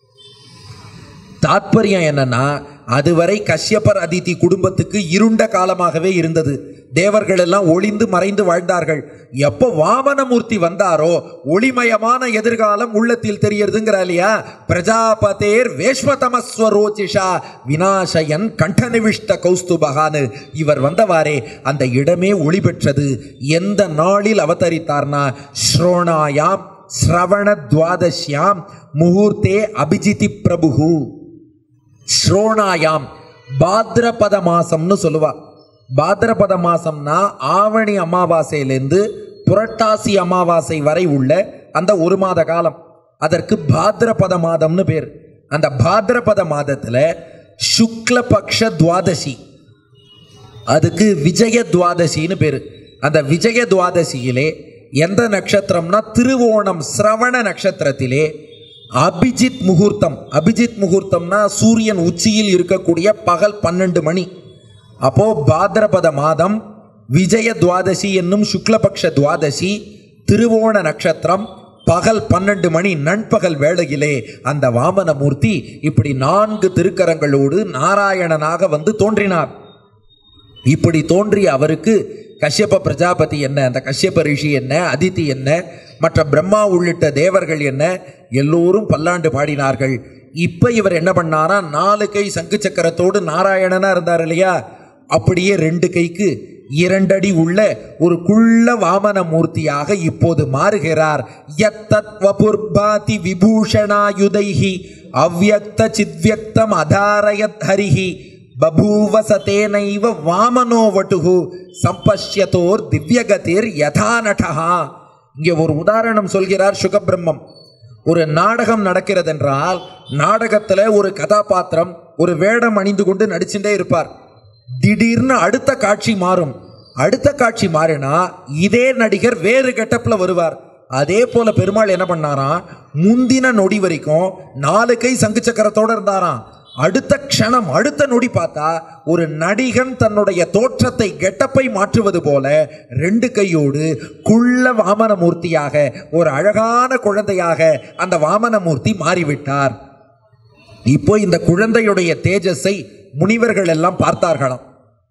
தாத்பரியம் என்னன்னா அதுவரை கஷ்யப்பர் அதிதி குடும்பத்துக்கு இருண்ட காலமாகவே இருந்தது தேவர்கள் எல்லாம் ஒளிந்து மறைந்து வாழ்ந்தார்கள் எப்போ வாமனமூர்த்தி வந்தாரோ ஒளிமயமான எதிர்காலம் உள்ளத்தில் தெரியறதுங்கிற இல்லையா பிரஜாபதேர் வேஷ்மதமஸ்வரோச்சிஷா விநாசயன் கண்டநிவிஷ்ட கௌஸ்துபகான்னு இவர் வந்தவாறே அந்த இடமே ஒளி பெற்றது எந்த நாளில் அவதரித்தார்னா ஸ்ரோணாயாம் ஸ்ரவண துவாதஷ்யாம் முகூர்த்தே அபிஜிதி பிரபுகு ஸ்ரோணாயாம் பாத்ரபத மாசம்னு சொல்லுவா பாத்ரபத மாசம்னா ஆவணி அமாவாசையிலேருந்து புரட்டாசி அமாவாசை வரை உள்ள அந்த ஒரு மாத காலம் அதற்கு பாத்ரபத மாதம்னு பேர் அந்த பாத்ரபத மாதத்துல சுக்லபக்ஷ துவாதசி அதுக்கு விஜய துவாதசின்னு பேரு அந்த விஜய துவாதசியிலே எந்த நட்சத்திரம்னா திருவோணம் சிரவண நட்சத்திரத்திலே அபிஜித் முகூர்த்தம் அபிஜித் முகூர்த்தம்னா சூரியன் உச்சியில் இருக்கக்கூடிய பகல் பன்னெண்டு மணி அப்போ பாத்ரபத மாதம் விஜய துவாதசி என்னும் சுக்லபக்ஷ துவாதசி திருவோண நட்சத்திரம் பகல் பன்னெண்டு மணி நண்பகல் வேளையிலே அந்த வாமனமூர்த்தி இப்படி நான்கு திருக்கரங்களோடு நாராயணனாக வந்து தோன்றினார் இப்படி தோன்றிய அவருக்கு கஷ்யப பிரஜாபதி என்ன அந்த கஷ்யப ரிஷி என்ன அதிதி என்ன மற்ற பிரம்மா உள்ளிட்ட தேவர்கள் என்ன எல்லோரும் பல்லாண்டு பாடினார்கள் இப்ப இவர் என்ன பண்ணாரா நாலு கை சங்கு சக்கரத்தோடு நாராயணனா இருந்தார் இல்லையா அப்படியே ரெண்டு கைக்கு இரண்டடி உள்ள ஒரு குள்ள வாமன மூர்த்தியாக இப்போது மாறுகிறார் யத்தத் வபுர்பாதி விபூஷணாயுதைஹி அவ்யக்த சித்வியக்தம் அதாரயத் ஹரிஹி பபூவசதேனைவ வாமனோ வட்டுகு சம்பஷ்யதோர் திவ்யகதிர் யதா நடஹா இங்கே ஒரு உதாரணம் சொல்கிறார் சுகபிரம்மம் ஒரு நாடகம் நடக்கிறதென்றால் நாடகத்தில் ஒரு கதாபாத்திரம் ஒரு வேடம் அணிந்து கொண்டு நடிச்சுட்டே இருப்பார் திடீர்னு அடுத்த காட்சி மாறும் அடுத்த காட்சி மாறினா இதே நடிகர் வேறு கெட்டப்பில் வருவார் அதே போல பெருமாள் என்ன பண்ணாராம் முந்தின நொடி வரைக்கும் நாலு கை சங்கு சக்கரத்தோட இருந்தாராம் அடுத்த க்ஷணம் அடுத்த நொடி பார்த்தா ஒரு நடிகன் தன்னுடைய தோற்றத்தை கெட்டப்பை மாற்றுவது போல ரெண்டு கையோடு குள்ள வாமனமூர்த்தியாக ஒரு அழகான குழந்தையாக அந்த வாமனமூர்த்தி மாறிவிட்டார் இப்போ இந்த குழந்தையுடைய தேஜஸை முனிவர்கள் எல்லாம் பார்த்தார்களாம்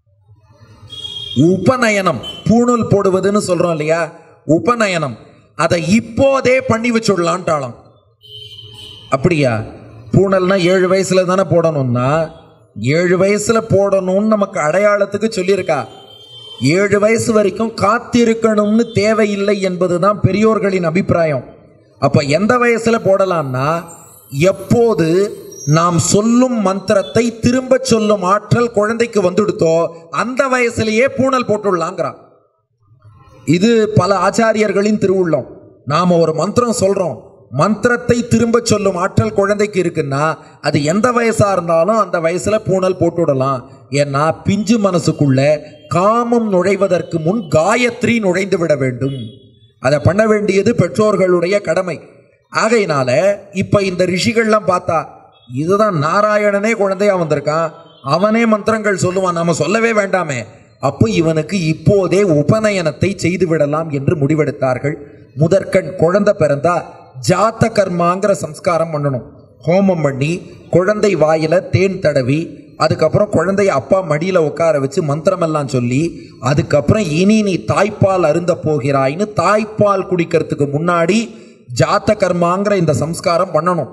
உபநயனம் பூணூல் போடுவதுன்னு சொல்றோம் இல்லையா உபநயனம் அதை இப்போதே பண்ணி வச்சுடலான்ட்டாளாம் அப்படியா பூணல்னா ஏழு வயசுல தானே போடணும்னா ஏழு வயசுல போடணும்னு நமக்கு அடையாளத்துக்கு சொல்லியிருக்கா ஏழு வயசு வரைக்கும் காத்திருக்கணும்னு தேவையில்லை என்பதுதான் பெரியோர்களின் அபிப்பிராயம் அப்ப எந்த வயசுல போடலாம்னா எப்போது நாம் சொல்லும் மந்திரத்தை திரும்ப சொல்லும் ஆற்றல் குழந்தைக்கு வந்துடுத்தோ அந்த வயசுலயே பூணல் போட்டுடலாங்கிறான் இது பல ஆச்சாரியர்களின் திருவுள்ளம் நாம ஒரு மந்திரம் சொல்றோம் மந்திரத்தை திரும்ப சொல்லும் ஆற்றல் குழந்தைக்கு இருக்குன்னா அது எந்த வயசா இருந்தாலும் அந்த வயசுல பூணல் போட்டுவிடலாம் ஏன்னா பிஞ்சு மனசுக்குள்ள காமம் நுழைவதற்கு முன் காயத்ரி நுழைந்து விட வேண்டும் அதை பண்ண வேண்டியது பெற்றோர்களுடைய கடமை ஆகையினால இப்ப இந்த ரிஷிகள்லாம் பார்த்தா இதுதான் நாராயணனே குழந்தையா வந்திருக்கான் அவனே மந்திரங்கள் சொல்லுவான் நாம சொல்லவே வேண்டாமே அப்போ இவனுக்கு இப்போதே உபநயனத்தை செய்து விடலாம் என்று முடிவெடுத்தார்கள் முதற்கண் குழந்தை பிறந்தா ஜாத்த கர்மாங்கிற சம்ஸ்காரம் பண்ணணும் ஹோமம் பண்ணி குழந்தை வாயில தேன் தடவி அதுக்கப்புறம் குழந்தைய அப்பா மடியில உட்கார வச்சு மந்திரமெல்லாம் சொல்லி அதுக்கப்புறம் இனி நீ தாய்ப்பால் அருந்த போகிறாய்னு தாய்ப்பால் குடிக்கிறதுக்கு முன்னாடி ஜாத்த கர்மாங்கிற இந்த சம்ஸ்காரம் பண்ணணும்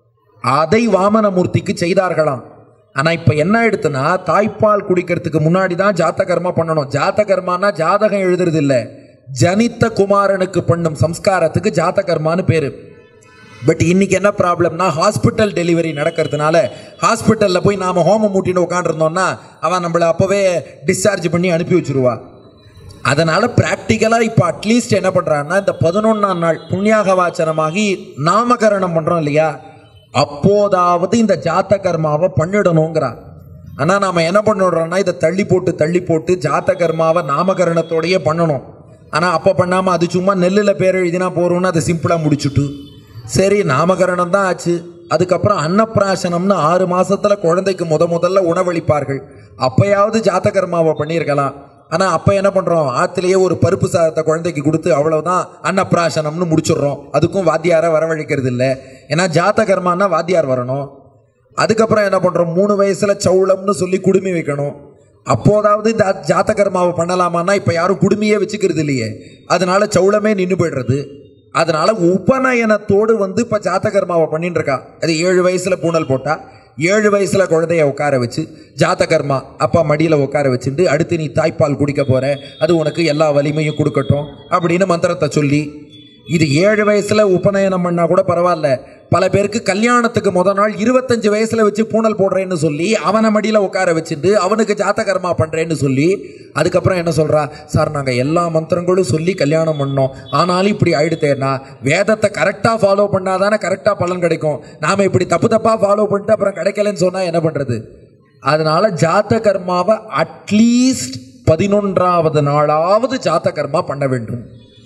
அதை வாமனமூர்த்திக்கு செய்தார்களாம் ஆனா இப்ப என்ன ஆயிடுத்துன்னா தாய்ப்பால் குடிக்கிறதுக்கு முன்னாடி தான் ஜாத்த கர்மா பண்ணணும் ஜாத்த கர்மானா ஜாதகம் எழுதுறது இல்ல ஜனித்த குமாரனுக்கு பண்ணும் சம்ஸ்காரத்துக்கு ஜாத்த கர்மான்னு பேரு பட் இன்னைக்கு என்ன ப்ராப்ளம்னா ஹாஸ்பிட்டல் டெலிவரி நடக்கிறதுனால ஹாஸ்பிட்டலில் போய் நாம் ஹோமம் மூட்டின்னு உட்காந்துருந்தோம்னா அவன் நம்மளை அப்போவே டிஸ்சார்ஜ் பண்ணி அனுப்பி வச்சிருவா அதனால் ப்ராக்டிக்கலாக இப்போ அட்லீஸ்ட் என்ன பண்ணுறான்னா இந்த பதினொன்றாம் நாள் புண்ணியாக வாச்சனமாகி நாமகரணம் பண்ணுறோம் இல்லையா அப்போதாவது இந்த ஜாத்த கர்மாவை பண்ணிடணுங்கிறா ஆனால் நாம் என்ன பண்ணிடுறோம்னா இதை தள்ளி போட்டு தள்ளி போட்டு ஜாத்த கர்மாவை நாமகரணத்தோடயே பண்ணணும் ஆனால் அப்போ பண்ணாமல் அது சும்மா நெல்லில் பேர் எழுதினா போகிறோம்னு அதை சிம்பிளாக முடிச்சுட்டு சரி நாமகரணம் தான் ஆச்சு அதுக்கப்புறம் அன்னப்பிராசனம்னு ஆறு மாசத்துல குழந்தைக்கு முத முதல்ல உணவளிப்பார்கள் அப்பயாவது ஜாத்த கர்மாவை பண்ணியிருக்கலாம் ஆனால் அப்போ என்ன பண்ணுறோம் ஆற்றுலேயே ஒரு பருப்பு சாதத்தை குழந்தைக்கு கொடுத்து அவ்வளவுதான் அன்னப்பிராசனம்னு முடிச்சிடுறோம் அதுக்கும் வாத்தியாரை வரவழைக்கிறது இல்லை ஏன்னா ஜாத்த கர்மான்னா வாத்தியார் வரணும் அதுக்கப்புறம் என்ன பண்ணுறோம் மூணு வயசில் சவுளம்னு சொல்லி குடுமி வைக்கணும் அப்போதாவது இந்த ஜாத்த கர்மாவை பண்ணலாமான்னா இப்போ யாரும் குடுமியே வச்சுக்கிறது இல்லையே அதனால சவுளமே நின்று போயிடுறது அதனால உபநயனத்தோடு வந்து இப்போ ஜாத்த கர்மாவை பண்ணிட்டு இருக்கா அது ஏழு வயசுல பூனல் போட்டா ஏழு வயசுல குழந்தைய உட்கார வச்சு ஜாத்த கர்மா அப்பா மடியில் உட்கார வச்சுட்டு அடுத்து நீ தாய்ப்பால் குடிக்க போற அது உனக்கு எல்லா வலிமையும் கொடுக்கட்டும் அப்படின்னு மந்திரத்தை சொல்லி இது ஏழு வயசுல உபநயனம் பண்ணா கூட பரவாயில்ல பல பேருக்கு கல்யாணத்துக்கு முத நாள் இருபத்தஞ்சு வயசுல வச்சு பூனல் போடுறேன்னு சொல்லி அவனை மடியில உட்கார வச்சுட்டு அவனுக்கு ஜாத்த கர்மா பண்றேன்னு சொல்லி அதுக்கப்புறம் என்ன சொல்றா சார் நாங்க எல்லா மந்திரங்களும் சொல்லி கல்யாணம் பண்ணோம் ஆனாலும் இப்படி ஆயிடுத்தேன்னா வேதத்தை கரெக்டா ஃபாலோ பண்ணாதானே கரெக்டா பலன் கிடைக்கும் நாம இப்படி தப்பு தப்பா ஃபாலோ பண்ணிட்டு அப்புறம் கிடைக்கலன்னு சொன்னா என்ன பண்றது அதனால ஜாத்த கர்மாவை அட்லீஸ்ட் பதினொன்றாவது நாளாவது ஜாத்த கர்மா பண்ண வேண்டும்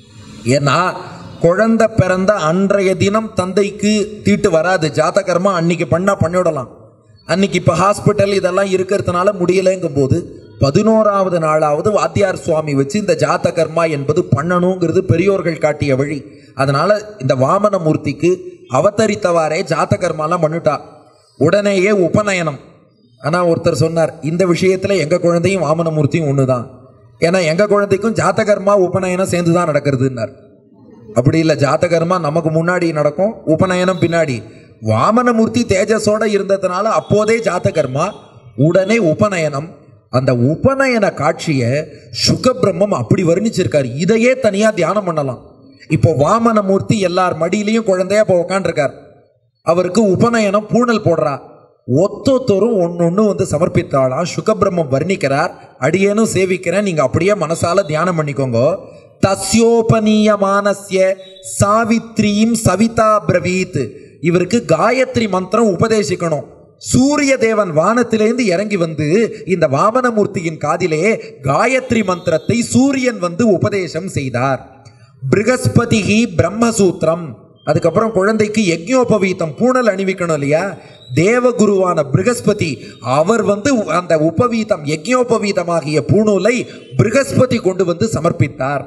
ஏன்னா குழந்தை பிறந்த அன்றைய தினம் தந்தைக்கு தீட்டு வராது ஜாத கர்மா அன்னைக்கு பண்ணா பண்ணிவிடலாம் அன்னைக்கு இப்போ ஹாஸ்பிட்டல் இதெல்லாம் இருக்கிறதுனால முடியலைங்கும் போது பதினோராவது நாளாவது வாத்தியார் சுவாமி வச்சு இந்த ஜாத கர்மா என்பது பண்ணணுங்கிறது பெரியோர்கள் காட்டிய வழி அதனால இந்த வாமனமூர்த்திக்கு அவதரித்தவாறே ஜாத கர்மாலாம் பண்ணிட்டா உடனேயே உபநயனம் ஆனா ஒருத்தர் சொன்னார் இந்த விஷயத்துல எங்க குழந்தையும் வாமனமூர்த்தியும் ஒண்ணுதான் ஏன்னா எங்க குழந்தைக்கும் ஜாத கர்மா உபநயனம் சேர்ந்து தான் நடக்கிறதுன்னார் அப்படி இல்லை ஜாதகர்மா நமக்கு முன்னாடி நடக்கும் உபநயனம் பின்னாடி வாமனமூர்த்தி தேஜஸோட இருந்ததுனால அப்போதே ஜாதகர்மா உடனே உபநயனம் அந்த உபநயன காட்சியை சுகபிரம்மம் அப்படி வர்ணிச்சிருக்காரு இதையே தனியா தியானம் பண்ணலாம் இப்போ வாமனமூர்த்தி எல்லார் மடியிலையும் குழந்தையா இப்போ உக்காண்டிருக்கார் அவருக்கு உபநயனம் பூணல் போடுறா ஒத்தொத்தரும் ஒன்னொன்னு வந்து சமர்ப்பித்தாளாம் சுகபிரம்மம் வர்ணிக்கிறார் அடியேனும் சேவிக்கிறேன் நீங்க அப்படியே மனசால தியானம் பண்ணிக்கோங்க தஸ்யோபனீயமானஸ்ய சாவித்ரீம் சவிதா பிரவீத் இவருக்கு காயத்ரி மந்திரம் உபதேசிக்கணும் சூரிய தேவன் வானத்திலேந்து இறங்கி வந்து இந்த வாமனமூர்த்தியின் காதிலே காயத்ரி மந்திரத்தை சூரியன் வந்து உபதேசம் செய்தார் பிருகஸ்பதிஹி பிரம்மசூத்திரம் அதுக்கப்புறம் குழந்தைக்கு யஜ்ஞோபவீதம் பூணல் அணிவிக்கணும் இல்லையா தேவகுருவான பிருகஸ்பதி அவர் வந்து அந்த உபவீதம் யஜ்ஞோபவீதமாகிய பூணூலை பிருகஸ்பதி கொண்டு வந்து சமர்ப்பித்தார்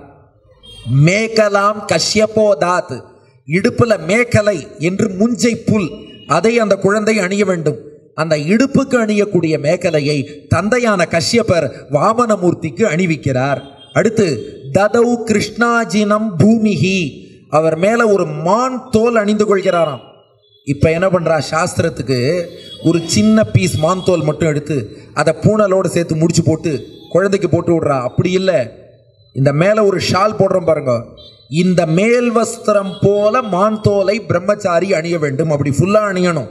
மேகலாம் கஷ்யபோதாத் இடுப்புல மேகலை என்று முஞ்சை புல் அதை அந்த குழந்தை அணிய வேண்டும் அந்த இடுப்புக்கு அணியக்கூடிய மேகலையை தந்தையான கஷ்யபர் வாமனமூர்த்திக்கு அணிவிக்கிறார் அடுத்து ததௌ கிருஷ்ணாஜினம் பூமிஹி அவர் மேல ஒரு மான் தோல் அணிந்து கொள்கிறாராம் இப்போ என்ன பண்றா சாஸ்திரத்துக்கு ஒரு சின்ன பீஸ் மான் தோல் மட்டும் எடுத்து அதை பூனலோடு சேர்த்து முடிச்சு போட்டு குழந்தைக்கு போட்டு விடுறா அப்படி இல்லை இந்த மேலே ஒரு ஷால் போடுறோம் பாருங்க இந்த மேல் வஸ்திரம் போல மான் தோலை பிரம்மச்சாரி அணிய வேண்டும் அப்படி ஃபுல்லா அணியணும்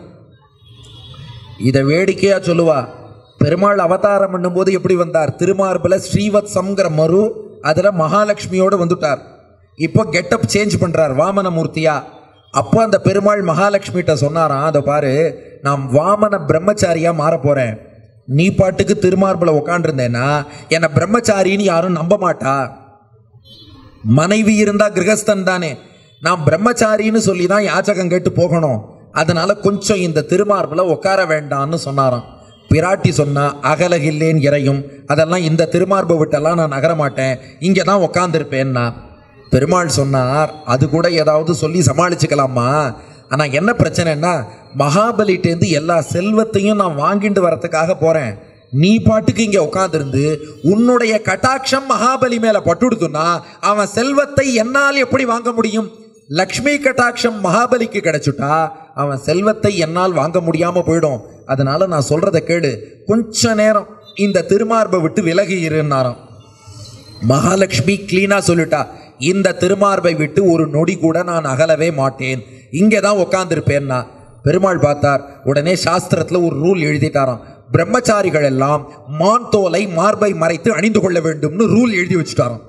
இதை வேடிக்கையா சொல்லுவா பெருமாள் அவதாரம் பண்ணும்போது எப்படி வந்தார் திருமார்புல ஸ்ரீவத்சம்ங்கிற மரு அதுல மகாலட்சுமியோடு வந்துட்டார் இப்போ கெட்டப் சேஞ்ச் பண்றார் வாமனமூர்த்தியா அப்போ அந்த பெருமாள் மகாலட்சுமிகிட்ட சொன்னாராம் அதை பாரு நான் வாமன பிரம்மச்சாரியா மாற போறேன் நீ பாட்டுக்கு திருமார்புல உட்காண்டிருந்தேன்னா என்னை பிரம்மச்சாரின்னு யாரும் நம்ப மாட்டா மனைவி இருந்தா கிரகஸ்தன் தானே நான் பிரம்மச்சாரின்னு சொல்லி தான் யாச்சகம் கேட்டு போகணும் அதனால கொஞ்சம் இந்த திருமார்பில் உட்கார வேண்டாம்னு சொன்னாராம் பிராட்டி சொன்னா அகலகில்லேன் இறையும் அதெல்லாம் இந்த திருமார்பை விட்டெல்லாம் நான் நகர மாட்டேன் இங்கே தான் உக்காந்துருப்பேன்னா பெருமாள் சொன்னார் அது கூட ஏதாவது சொல்லி சமாளிச்சுக்கலாமா ஆனால் என்ன பிரச்சனைன்னா மகாபலிட்டேருந்து எல்லா செல்வத்தையும் நான் வாங்கிட்டு வரத்துக்காக போகிறேன் நீ பாட்டுக்கு இங்கே உட்காந்துருந்து உன்னுடைய கட்டாட்சம் மகாபலி மேலே பட்டுடுத்துன்னா அவன் செல்வத்தை என்னால் எப்படி வாங்க முடியும் லக்ஷ்மி கட்டாட்சம் மகாபலிக்கு கிடைச்சுட்டா அவன் செல்வத்தை என்னால் வாங்க முடியாம போயிடும் அதனால நான் சொல்றதை கேடு கொஞ்ச நேரம் இந்த திருமார்பை விட்டு விலகி இருந்தாராம் மகாலட்சுமி கிளீனா சொல்லிட்டா இந்த திருமார்பை விட்டு ஒரு நொடி கூட நான் அகலவே மாட்டேன் இங்கே தான் உட்காந்துருப்பேன்னா பெருமாள் பார்த்தார் உடனே சாஸ்திரத்தில் ஒரு ரூல் எழுதிட்டாராம் பிரம்மச்சாரிகள் எல்லாம் மான் தோலை மார்பை மறைத்து அணிந்து கொள்ள வேண்டும்னு ரூல் எழுதி வச்சுட்டாராம்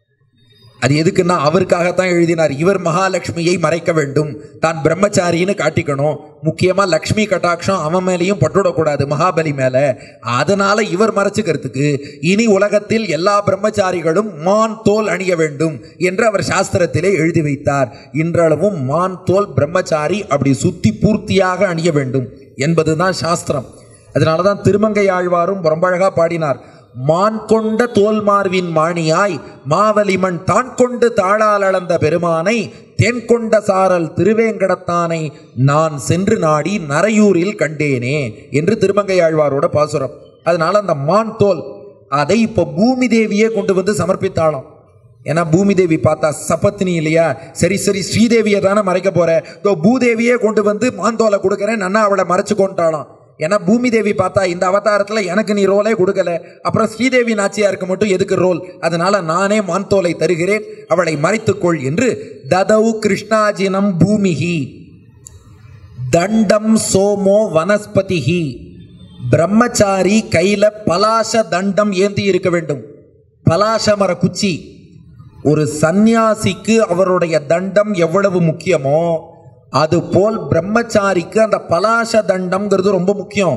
அது எதுக்குன்னா அவருக்காகத்தான் எழுதினார் இவர் மகாலட்சுமியை மறைக்க வேண்டும் தான் பிரம்மச்சாரின்னு காட்டிக்கணும் முக்கியமாக லக்ஷ்மி கட்டாட்சம் அவன் மேலேயும் பட்டுடக்கூடாது மகாபலி மேலே அதனால இவர் மறைச்சுக்கிறதுக்கு இனி உலகத்தில் எல்லா பிரம்மச்சாரிகளும் மான் தோல் அணிய வேண்டும் என்று அவர் சாஸ்திரத்திலே எழுதி வைத்தார் இன்றளவும் மான் தோல் பிரம்மச்சாரி அப்படி சுத்தி பூர்த்தியாக அணிய வேண்டும் என்பதுதான் சாஸ்திரம் அதனால தான் திருமங்கை ஆழ்வாரும் ரொம்ப அழகா பாடினார் மான் கொண்ட தோல்மார்வின் மாணியாய் மாவலிமண் தான் கொண்டு தாழால் அளந்த பெருமானை தென் கொண்ட சாரல் திருவேங்கடத்தானை நான் சென்று நாடி நரையூரில் கண்டேனே என்று திருமங்கை ஆழ்வாரோட பாசுரம் அதனால அந்த மான் தோல் அதை இப்போ பூமி தேவியே கொண்டு வந்து சமர்ப்பித்தாளாம் ஏன்னா பூமி தேவி பார்த்தா சபத்னி இல்லையா சரி சரி ஸ்ரீதேவியை தானே மறைக்க போற இதோ பூதேவியே கொண்டு வந்து மாந்தோலை கொடுக்குறேன் நன்னா அவளை மறைச்சு கொண்டாளாம் ஏன்னா பூமி தேவி பார்த்தா இந்த அவதாரத்தில் எனக்கு நீ ரோலே கொடுக்கல அப்புறம் ஸ்ரீதேவி நாச்சியாருக்கு மட்டும் எதுக்கு ரோல் அதனால நானே மான்தோலை தருகிறேன் அவளை மறைத்துக்கொள் என்று ததவு கிருஷ்ணாஜினம் பூமிகி தண்டம் சோமோ வனஸ்பதிஹி பிரம்மச்சாரி கையில பலாச தண்டம் ஏந்தி இருக்க வேண்டும் பலாச மர குச்சி ஒரு சந்நியாசிக்கு அவருடைய தண்டம் எவ்வளவு முக்கியமோ அதுபோல் பிரம்மச்சாரிக்கு அந்த பலாச தண்டம்ங்கிறது ரொம்ப முக்கியம்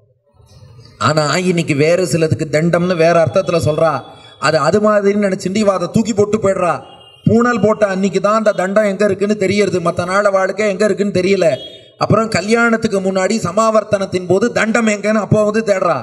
ஆனா இன்னைக்கு வேற சிலதுக்கு தண்டம்னு வேற அர்த்தத்துல சொல்றா அது அது மாதிரின்னு நினைச்சுட்டு இவ அதை தூக்கி போட்டு போயிடுறா பூனல் போட்ட அன்னைக்கு தான் அந்த தண்டம் எங்க இருக்குன்னு தெரியறது மற்ற நாள் வாழ்க்கை எங்க இருக்குன்னு தெரியல அப்புறம் கல்யாணத்துக்கு முன்னாடி சமாவர்த்தனத்தின் போது தண்டம் எங்கன்னு அப்போ வந்து தேடுறா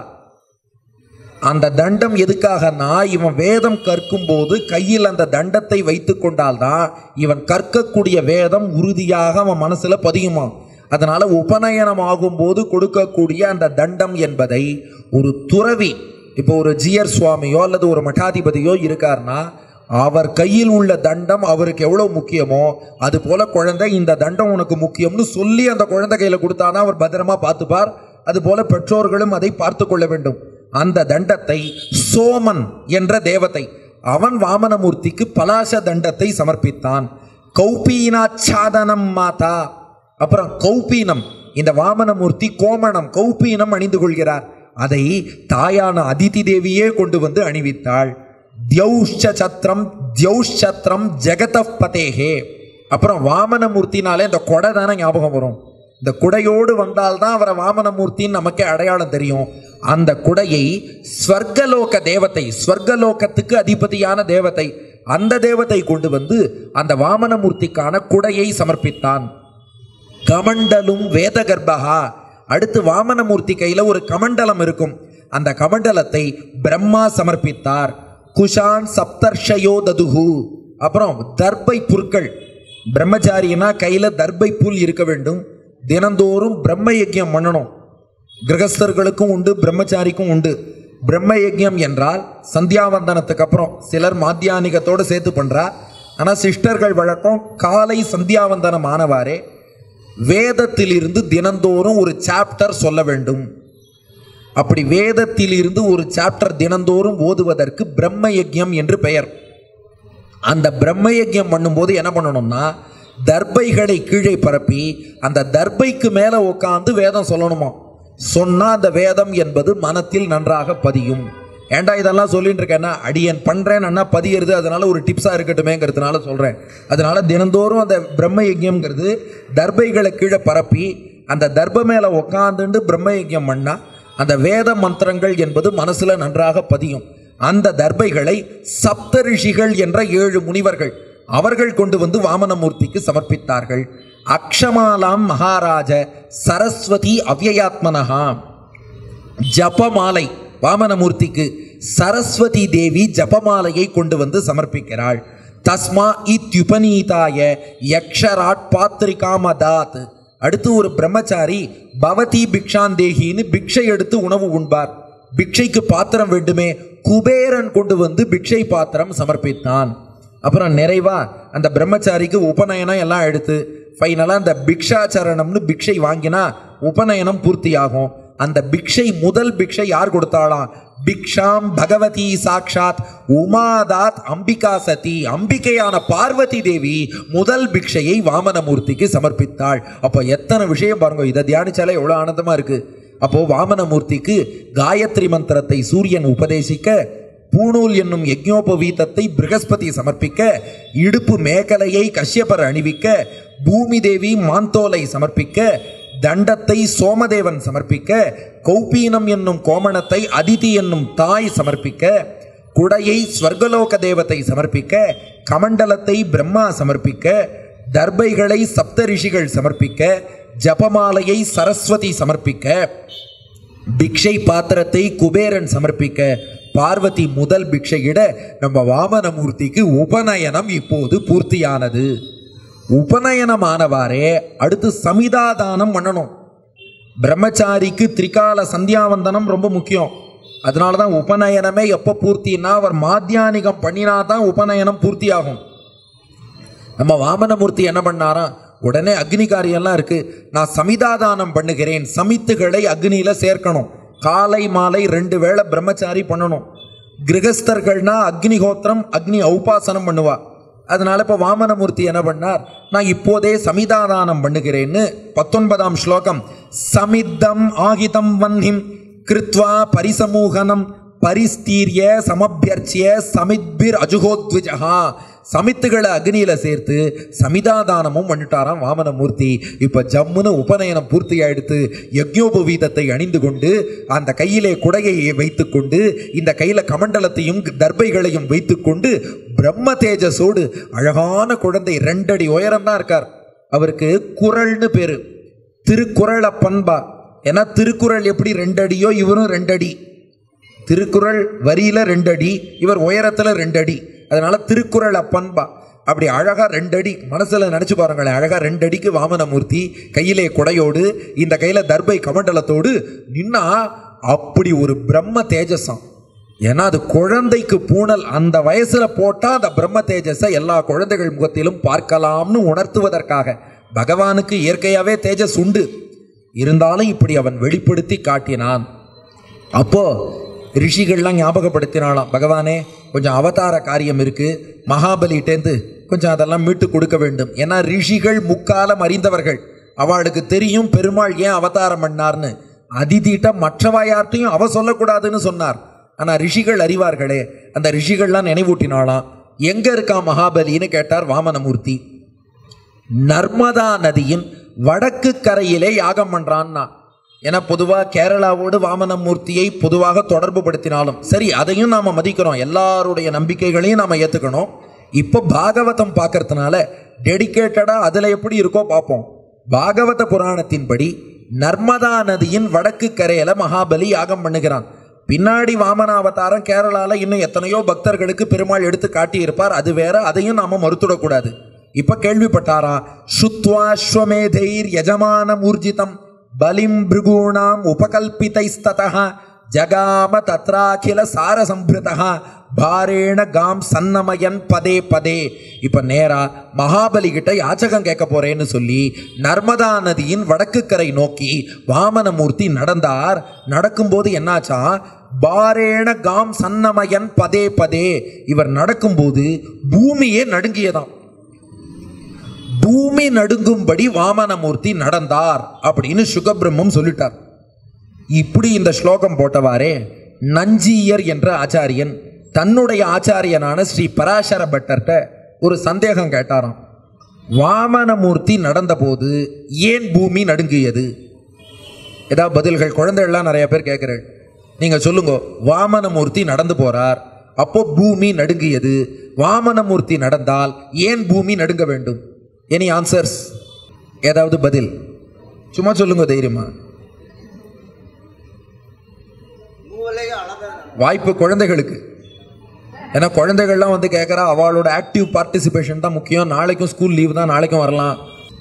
அந்த தண்டம் எதுக்காகனா இவன் வேதம் கற்கும் போது கையில் அந்த தண்டத்தை வைத்து கொண்டால்தான் இவன் கற்கக்கூடிய வேதம் உறுதியாக அவன் மனசுல பதியுமா அதனால உபநயனம் ஆகும்போது கொடுக்கக்கூடிய அந்த தண்டம் என்பதை ஒரு துறவி இப்போ ஒரு ஜியர் சுவாமியோ அல்லது ஒரு மட்டாதிபதியோ இருக்காருன்னா அவர் கையில் உள்ள தண்டம் அவருக்கு எவ்வளவு முக்கியமோ அது போல குழந்தை இந்த தண்டம் உனக்கு முக்கியம்னு சொல்லி அந்த குழந்தை கையில கொடுத்தாதான் அவர் பத்திரமா பார்த்துப்பார் அது போல பெற்றோர்களும் அதை பார்த்து கொள்ள வேண்டும் அந்த தண்டத்தை சோமன் என்ற தேவதை அவன் வாமனமூர்த்திக்கு பலாச தண்டத்தை சமர்ப்பித்தான் கௌபீனாச்சாதனம் மாதா அப்புறம் கௌபீனம் இந்த வாமனமூர்த்தி கோமணம் கௌபீனம் அணிந்து கொள்கிறார் அதை தாயான அதிதி தேவியே கொண்டு வந்து அணிவித்தாள் தியௌஷ சத்திரம் தியௌஷத்திரம் ஜெகதப் பதேகே அப்புறம் வாமனமூர்த்தினாலே இந்த கொடை தானே ஞாபகம் வரும் இந்த குடையோடு வந்தால்தான் அவரை வாமனமூர்த்தின்னு நமக்கே அடையாளம் தெரியும் அந்த குடையை ஸ்வர்கலோக தேவதை ஸ்வர்கலோகத்துக்கு அதிபதியான தேவதை அந்த தேவதை கொண்டு வந்து அந்த வாமனமூர்த்திக்கான குடையை சமர்ப்பித்தான் கமண்டலும் வேதகர்பகா அடுத்து வாமனமூர்த்தி கையில ஒரு கமண்டலம் இருக்கும் அந்த கமண்டலத்தை பிரம்மா சமர்ப்பித்தார் குஷான் சப்தர்ஷயோ ததுகு அப்புறம் தர்பை புற்கள் பிரம்மச்சாரினா கையில தர்பை புல் இருக்க வேண்டும் தினந்தோறும் பிரம்ம யஜ்யம் பண்ணணும் கிரகஸ்தர்களுக்கும் உண்டு பிரம்மச்சாரிக்கும் உண்டு பிரம்ம யஜ்யம் என்றால் சந்தியாவந்தனத்துக்கு அப்புறம் சிலர் மாத்தியானிகத்தோடு சேர்த்து பண்றா ஆனால் சிஸ்டர்கள் வழக்கம் காலை சந்தியாவந்தனம் ஆனவாறே வேதத்திலிருந்து தினந்தோறும் ஒரு சாப்டர் சொல்ல வேண்டும் அப்படி வேதத்திலிருந்து ஒரு சாப்டர் தினந்தோறும் ஓதுவதற்கு பிரம்ம யஜ்யம் என்று பெயர் அந்த பிரம்ம யஜ்யம் பண்ணும்போது என்ன பண்ணணும்னா தர்பைகளை கீழே பரப்பி அந்த தர்பைக்கு மேலே உட்காந்து வேதம் சொல்லணுமா சொன்னா அந்த வேதம் என்பது மனத்தில் நன்றாக பதியும் ஏன்டா இதெல்லாம் சொல்லிட்டு இருக்கேன்னா அடியன் பண்றேன் அண்ணா பதியறது அதனால ஒரு டிப்ஸா இருக்கட்டுமேங்கிறதுனால சொல்றேன் அதனால தினந்தோறும் அந்த பிரம்ம யஜ்யம்ங்கிறது தர்பைகளை கீழே பரப்பி அந்த தர்ப மேல உட்காந்துண்டு பிரம்ம யஜ்யம் பண்ணா அந்த வேத மந்திரங்கள் என்பது மனசுல நன்றாக பதியும் அந்த தர்பைகளை சப்த ரிஷிகள் என்ற ஏழு முனிவர்கள் அவர்கள் கொண்டு வந்து வாமனமூர்த்திக்கு சமர்ப்பித்தார்கள் அக்ஷமாலாம் மகாராஜ சரஸ்வதி அவ்யயாத்மனஹா ஜபமாலை வாமனமூர்த்திக்கு சரஸ்வதி தேவி ஜபமாலையை கொண்டு வந்து சமர்ப்பிக்கிறாள் தஸ்மா இத்யுபநீதாய யக்ஷராட் பாத்திரிகாமதாத் அடுத்து ஒரு பிரம்மச்சாரி பவதி பிக்ஷாந்தேகின்னு பிக்ஷை எடுத்து உணவு உண்பார் பிக்ஷைக்கு பாத்திரம் வேண்டுமே குபேரன் கொண்டு வந்து பிக்ஷை பாத்திரம் சமர்ப்பித்தான் அப்புறம் நிறைவா அந்த பிரம்மச்சாரிக்கு உபநயனம் எல்லாம் எடுத்து ஃபைனலாக அந்த பிக்ஷாச்சரணம்னு பிக்ஷை வாங்கினா உபநயனம் பூர்த்தியாகும் அந்த பிக்ஷை முதல் பிக்ஷை யார் கொடுத்தாளாம் பிக்ஷாம் பகவதி சாக்ஷாத் உமாதாத் அம்பிகா சதி அம்பிகையான பார்வதி தேவி முதல் பிக்ஷையை வாமனமூர்த்திக்கு சமர்ப்பித்தாள் அப்போ எத்தனை விஷயம் பாருங்க இதை தியானிச்சாலே எவ்வளோ ஆனந்தமா இருக்கு அப்போ வாமனமூர்த்திக்கு காயத்ரி மந்திரத்தை சூரியன் உபதேசிக்க பூணூல் என்னும் யஜ்ஞோபவீதத்தை பிருகஸ்பதி சமர்ப்பிக்க இடுப்பு மேகலையை கஷ்யபர் அணிவிக்க பூமி தேவி மாந்தோலை சமர்ப்பிக்க தண்டத்தை சோமதேவன் சமர்ப்பிக்க கௌபீனம் என்னும் கோமணத்தை அதிதி என்னும் தாய் சமர்ப்பிக்க குடையை ஸ்வர்கலோக தேவத்தை சமர்ப்பிக்க கமண்டலத்தை பிரம்மா சமர்ப்பிக்க தர்பைகளை சப்த ரிஷிகள் சமர்ப்பிக்க ஜபமாலையை சரஸ்வதி சமர்ப்பிக்க பிக்ஷை பாத்திரத்தை குபேரன் சமர்ப்பிக்க பார்வதி முதல் பிக்ஷையிட நம்ம வாமனமூர்த்திக்கு உபநயனம் இப்போது பூர்த்தியானது உபநயனமானவாறே அடுத்து சமிதாதானம் பண்ணணும் பிரம்மச்சாரிக்கு திரிகால சந்தியாவந்தனம் ரொம்ப முக்கியம் அதனால தான் உபநயனமே எப்போ பூர்த்தின்னா அவர் மாத்தியானிகம் பண்ணினா தான் உபநயனம் பூர்த்தியாகும் நம்ம வாமனமூர்த்தி என்ன பண்ணாராம் உடனே அக்னி காரியம்லாம் இருக்கு நான் சமிதாதானம் பண்ணுகிறேன் சமித்துகளை அக்னியில சேர்க்கணும் காலை மாலை ரெண்டு வேளை பிரம்மச்சாரி பண்ணணும் கிரகஸ்தர்கள்னா அக்னிஹோத்திரம் அக்னி ஔபாசனம் பண்ணுவா அதனால இப்போ வாமனமூர்த்தி என்ன பண்ணார் நான் இப்போதே சமிதாதானம் பண்ணுகிறேன்னு பத்தொன்பதாம் ஸ்லோகம் சமித்தம் ஆகிதம் வன்னிம் கிருத்வா பரிசமூகனம் பரிஸ்தீரிய சமபியர்ச்சிய சமித்பிர் அஜுகோத்விஜகா சமித்துகளை அக்னியில சேர்த்து சமிதாதானமும் பண்ணிட்டாராம் வாமனமூர்த்தி இப்ப ஜம்முன்னு உபநயனம் பூர்த்தி ஆயிடுத்து யக்ஞோபவீதத்தை அணிந்து கொண்டு அந்த கையிலே குடையை வைத்துக்கொண்டு இந்த கையில கமண்டலத்தையும் தர்பைகளையும் வைத்துக்கொண்டு பிரம்ம தேஜஸோடு அழகான குழந்தை ரெண்டடி உயரம் தான் இருக்கார் அவருக்கு குரல்னு பேரு திருக்குறள பண்பா ஏன்னா திருக்குறள் எப்படி ரெண்டடியோ இவரும் ரெண்டடி திருக்குறள் வரியில ரெண்டு அடி இவர் உயரத்துல ரெண்டு அடி அதனால திருக்குறள் அப்பன்பா அப்படி அழகா ரெண்டு அடி மனசுல நினைச்சு பாருங்களேன் அழகா ரெண்டு அடிக்கு வாமனமூர்த்தி கையிலே குடையோடு இந்த கையில தர்பை கமண்டலத்தோடு நின்னா அப்படி ஒரு பிரம்ம தேஜஸம் ஏன்னா அது குழந்தைக்கு பூணல் அந்த வயசுல போட்டா அந்த பிரம்ம தேஜஸை எல்லா குழந்தைகள் முகத்திலும் பார்க்கலாம்னு உணர்த்துவதற்காக பகவானுக்கு இயற்கையாவே தேஜஸ் உண்டு இருந்தாலும் இப்படி அவன் வெளிப்படுத்தி காட்டினான் அப்போ ரிஷிகள்லாம் ஞாபகப்படுத்தினாலாம் பகவானே கொஞ்சம் அவதார காரியம் இருக்கு மகாபலிட்டேந்து கொஞ்சம் அதெல்லாம் மீட்டு கொடுக்க வேண்டும் ஏன்னா ரிஷிகள் முக்காலம் அறிந்தவர்கள் அவளுக்கு தெரியும் பெருமாள் ஏன் அவதாரம் பண்ணார்னு அதிதிட்ட மற்றவா யார்ட்டையும் அவ சொல்லக்கூடாதுன்னு சொன்னார் ஆனா ரிஷிகள் அறிவார்களே அந்த ரிஷிகள்லாம் நினைவூட்டினாலாம் எங்க இருக்கா மகாபலின்னு கேட்டார் வாமனமூர்த்தி நர்மதா நதியின் வடக்கு கரையிலே யாகம் பண்றான்னா ஏன்னா பொதுவாக கேரளாவோடு வாமனமூர்த்தியை பொதுவாக தொடர்பு படுத்தினாலும் சரி அதையும் நாம் மதிக்கிறோம் எல்லாருடைய நம்பிக்கைகளையும் நாம் ஏற்றுக்கணும் இப்போ பாகவதம் பார்க்கறதுனால டெடிகேட்டடாக அதில் எப்படி இருக்கோ பார்ப்போம் பாகவத புராணத்தின்படி நர்மதா நதியின் வடக்கு கரையில மகாபலி யாகம் பண்ணுகிறான் பின்னாடி வாமனாவதாரம் கேரளால இன்னும் எத்தனையோ பக்தர்களுக்கு பெருமாள் எடுத்து காட்டியிருப்பார் அது வேற அதையும் நாம மறுத்துடக்கூடாது இப்ப கேள்விப்பட்டாரா சுத்வா ஸ்வமேதைர் யஜமான ஊர்ஜிதம் பலிம் பிருகூணாம் உபகல்பிதைஸ்ததः ஜகாம தத்ராகில சாரசம்பிருதா பாரேண காம் சன்னமயன் பதே பதே இப்ப நேரா மகாபலி கிட்ட யாச்சகம் கேட்க போறேன்னு சொல்லி நர்மதா நதியின் வடக்கு கரை நோக்கி வாமனமூர்த்தி நடந்தார் நடக்கும்போது என்னாச்சா பாரேண காம் சன்னமயன் பதே பதே இவர் நடக்கும்போது பூமியே நடுங்கியதாம் பூமி நடுங்கும்படி வாமனமூர்த்தி நடந்தார் அப்படின்னு சுகபிரம்மம் சொல்லிட்டார் இப்படி இந்த ஸ்லோகம் போட்டவாறே நஞ்சியர் என்ற ஆச்சாரியன் தன்னுடைய ஆச்சாரியனான ஸ்ரீ பராசர பட்டர்கிட்ட ஒரு சந்தேகம் கேட்டாராம் வாமனமூர்த்தி நடந்தபோது ஏன் பூமி நடுங்கியது ஏதாவது பதில்கள் குழந்தைகள்லாம் நிறைய பேர் கேட்குறேன் நீங்கள் சொல்லுங்க வாமனமூர்த்தி நடந்து போறார் அப்போ பூமி நடுங்கியது வாமனமூர்த்தி நடந்தால் ஏன் பூமி நடுங்க வேண்டும் எனி ஆன்சர்ஸ் ஏதாவது பதில் சும்மா சொல்லுங்க தைரியமா வாய்ப்பு குழந்தைகளுக்கு ஏன்னா குழந்தைகள்லாம் வந்து கேட்குறா அவளோட ஆக்டிவ் பார்ட்டிசிபேஷன் தான் முக்கியம் நாளைக்கும் ஸ்கூல் லீவ் தான் நாளைக்கும் வரலாம்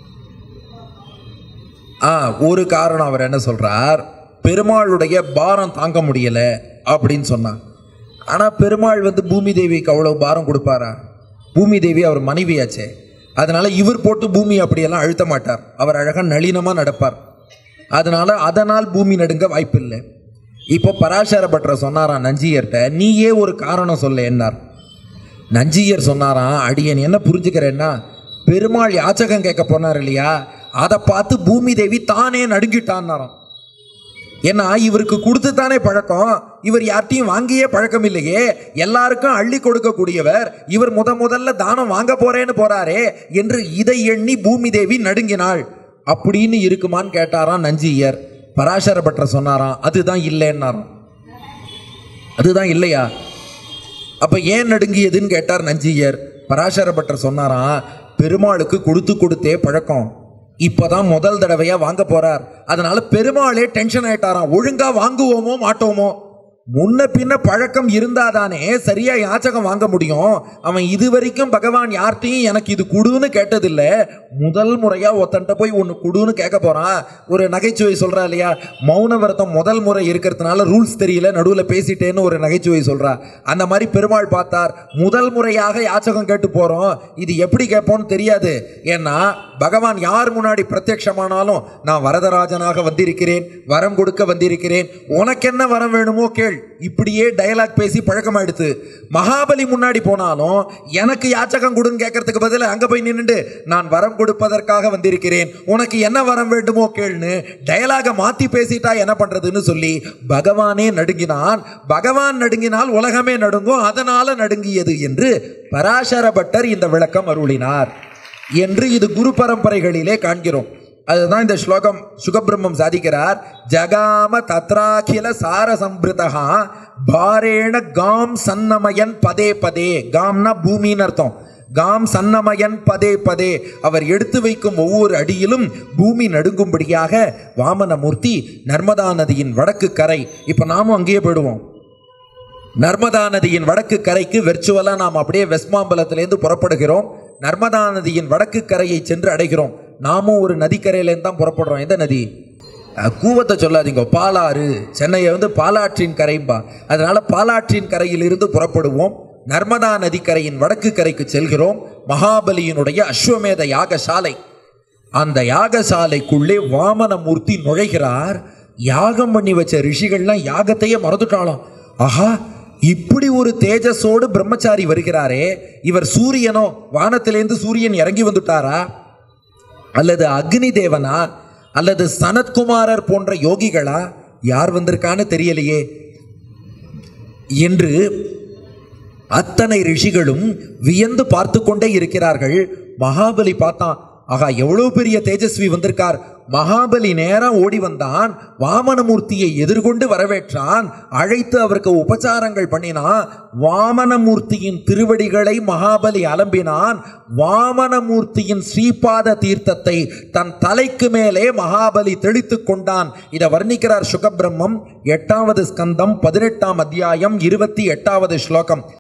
ஆ ஒரு காரணம் அவர் என்ன சொல்றார் பெருமாளுடைய பாரம் தாங்க முடியல அப்படின்னு சொன்னார் ஆனால் பெருமாள் வந்து பூமி தேவிக்கு அவ்வளோ பாரம் கொடுப்பாரா பூமி தேவி அவர் மனைவியாச்சே அதனால இவர் போட்டு பூமி அப்படியெல்லாம் அழுத்த மாட்டார் அவர் அழகாக நளினமாக நடப்பார் அதனால அதனால் பூமி நடுங்க வாய்ப்பில்லை இப்போ பராசர பட்டர் சொன்னாராம் நஞ்சியர்கிட்ட நீயே ஒரு காரணம் சொல்ல என்னார் நஞ்சியர் சொன்னாராம் அடியன் என்ன புரிஞ்சுக்கிறேன்னா பெருமாள் யாச்சகம் கேட்க போனார் இல்லையா அதை பார்த்து பூமி தேவி தானே நடுங்கிட்டான்னாராம் ஏன்னா இவருக்கு கொடுத்து தானே பழக்கம் இவர் யார்ட்டையும் வாங்கியே பழக்கம் இல்லையே எல்லாருக்கும் அள்ளி கொடுக்கக்கூடியவர் இவர் முத முதல்ல தானம் வாங்க போறேன்னு போறாரே என்று இதை எண்ணி பூமி தேவி நடுங்கினாள் அப்படின்னு இருக்குமான்னு கேட்டாராம் நஞ்சியர் பராசர பட்டர் சொன்னாராம் அதுதான் இல்லைன்னாராம் அதுதான் இல்லையா அப்ப ஏன் நடுங்கியதுன்னு கேட்டார் நஞ்சியர் பராசர பட்டர் சொன்னாராம் பெருமாளுக்கு கொடுத்து கொடுத்தே பழக்கம் இப்பதான் முதல் தடவையா வாங்க போறார் அதனால பெருமாளே டென்ஷன் ஆயிட்டாராம் ஒழுங்கா வாங்குவோமோ மாட்டோமோ முன்ன பின்ன பழக்கம் இருந்தாதானே சரியா யாச்சகம் வாங்க முடியும் அவன் இது வரைக்கும் பகவான் யார்கிட்டையும் எனக்கு இது குடுன்னு கேட்டதில்ல முதல் முறையா ஒருத்தன்ட்ட போய் ஒன்று குடுன்னு கேட்க போறான் ஒரு நகைச்சுவை சொல்றா இல்லையா மௌன விரதம் முதல் முறை இருக்கிறதுனால ரூல்ஸ் தெரியல நடுவில் பேசிட்டேன்னு ஒரு நகைச்சுவை சொல்றா அந்த மாதிரி பெருமாள் பார்த்தார் முதல் முறையாக யாச்சகம் கேட்டு போறோம் இது எப்படி கேட்போம்னு தெரியாது ஏன்னா பகவான் யார் முன்னாடி பிரத்யட்சமானாலும் நான் வரதராஜனாக வந்திருக்கிறேன் வரம் கொடுக்க வந்திருக்கிறேன் உனக்கு என்ன வரம் வேணுமோ கேள் இப்படியே டயலாக் பேசி பழக்கமாயிடுத்து மகாபலி முன்னாடி போனாலும் எனக்கு யாச்சகம் கொடுன்னு கேட்கறதுக்கு பதில் அங்க போய் நின்னுட்டு நான் வரம் கொடுப்பதற்காக வந்திருக்கிறேன் உனக்கு என்ன வரம் வேண்டுமோ கேள்னு டயலாக மாத்தி பேசிட்டா என்ன பண்றதுன்னு சொல்லி பகவானே நடுங்கினான் பகவான் நடுங்கினால் உலகமே நடுங்கும் அதனால நடுங்கியது என்று பராசர பட்டர் இந்த விளக்கம் அருளினார் என்று இது குரு பரம்பரைகளிலே காண்கிறோம் அதுதான் இந்த ஸ்லோகம் சுகபிரம்மம் சாதிக்கிறார் ஜகாம தத்ராகில சார சம்பிருதா பாரேண காம் சன்னமயன் பதே பதே காம்னா பூமின்னு அர்த்தம் காம் சன்னமயன் பதே பதே அவர் எடுத்து வைக்கும் ஒவ்வொரு அடியிலும் பூமி நடுங்கும்படியாக வாமனமூர்த்தி நர்மதா நதியின் வடக்கு கரை இப்போ நாமும் அங்கேயே போயிடுவோம் நர்மதா நதியின் வடக்கு கரைக்கு வெர்ச்சுவலா நாம் அப்படியே வெஸ்மாம்பலத்திலேருந்து புறப்படுகிறோம் நர்மதா நதியின் வடக்கு கரையை சென்று அடைகிறோம் நாமும் ஒரு நதிக்கரையிலேருந்து தான் புறப்படுறோம் எந்த நதி அஹ், கூவத்தை சொல்லாதீங்க பாலாறு சென்னையை வந்து பாலாற்றின் கரைம்பா அதனால பாலாற்றின் கரையிலிருந்து புறப்படுவோம் நர்மதா நதிக்கரையின் வடக்கு கரைக்கு செல்கிறோம் மகாபலியினுடைய அஸ்வமேத யாகசாலை அந்த யாகசாலைக்குள்ளே வாமனமூர்த்தி நுழைகிறார் யாகம் பண்ணி வச்ச ரிஷிகள்லாம் யாகத்தையே மறந்துட்டாளாம் ஆஹா இப்படி ஒரு தேஜஸோடு பிரம்மச்சாரி வருகிறாரே இவர் சூரியனோ வானத்திலேருந்து சூரியன் இறங்கி வந்துட்டாரா அல்லது அக்னி தேவனா அல்லது சனத்குமாரர் போன்ற யோகிகளா யார் வந்திருக்கான்னு தெரியலையே என்று அத்தனை ரிஷிகளும் வியந்து பார்த்து கொண்டே இருக்கிறார்கள் மகாபலி பார்த்தான் ஆகா எவ்வளவு பெரிய தேஜஸ்வி வந்திருக்கார் மகாபலி நேரம் ஓடி வந்தான் வாமனமூர்த்தியை எதிர்கொண்டு வரவேற்றான் அழைத்து அவருக்கு உபச்சாரங்கள் பண்ணினான் வாமனமூர்த்தியின் திருவடிகளை மகாபலி அலம்பினான் வாமனமூர்த்தியின் ஸ்ரீபாத தீர்த்தத்தை தன் தலைக்கு மேலே மகாபலி தெளித்துக் கொண்டான் இதை வர்ணிக்கிறார் சுகபிரம்மம் எட்டாவது ஸ்கந்தம் பதினெட்டாம் அத்தியாயம் இருபத்தி எட்டாவது ஸ்லோகம்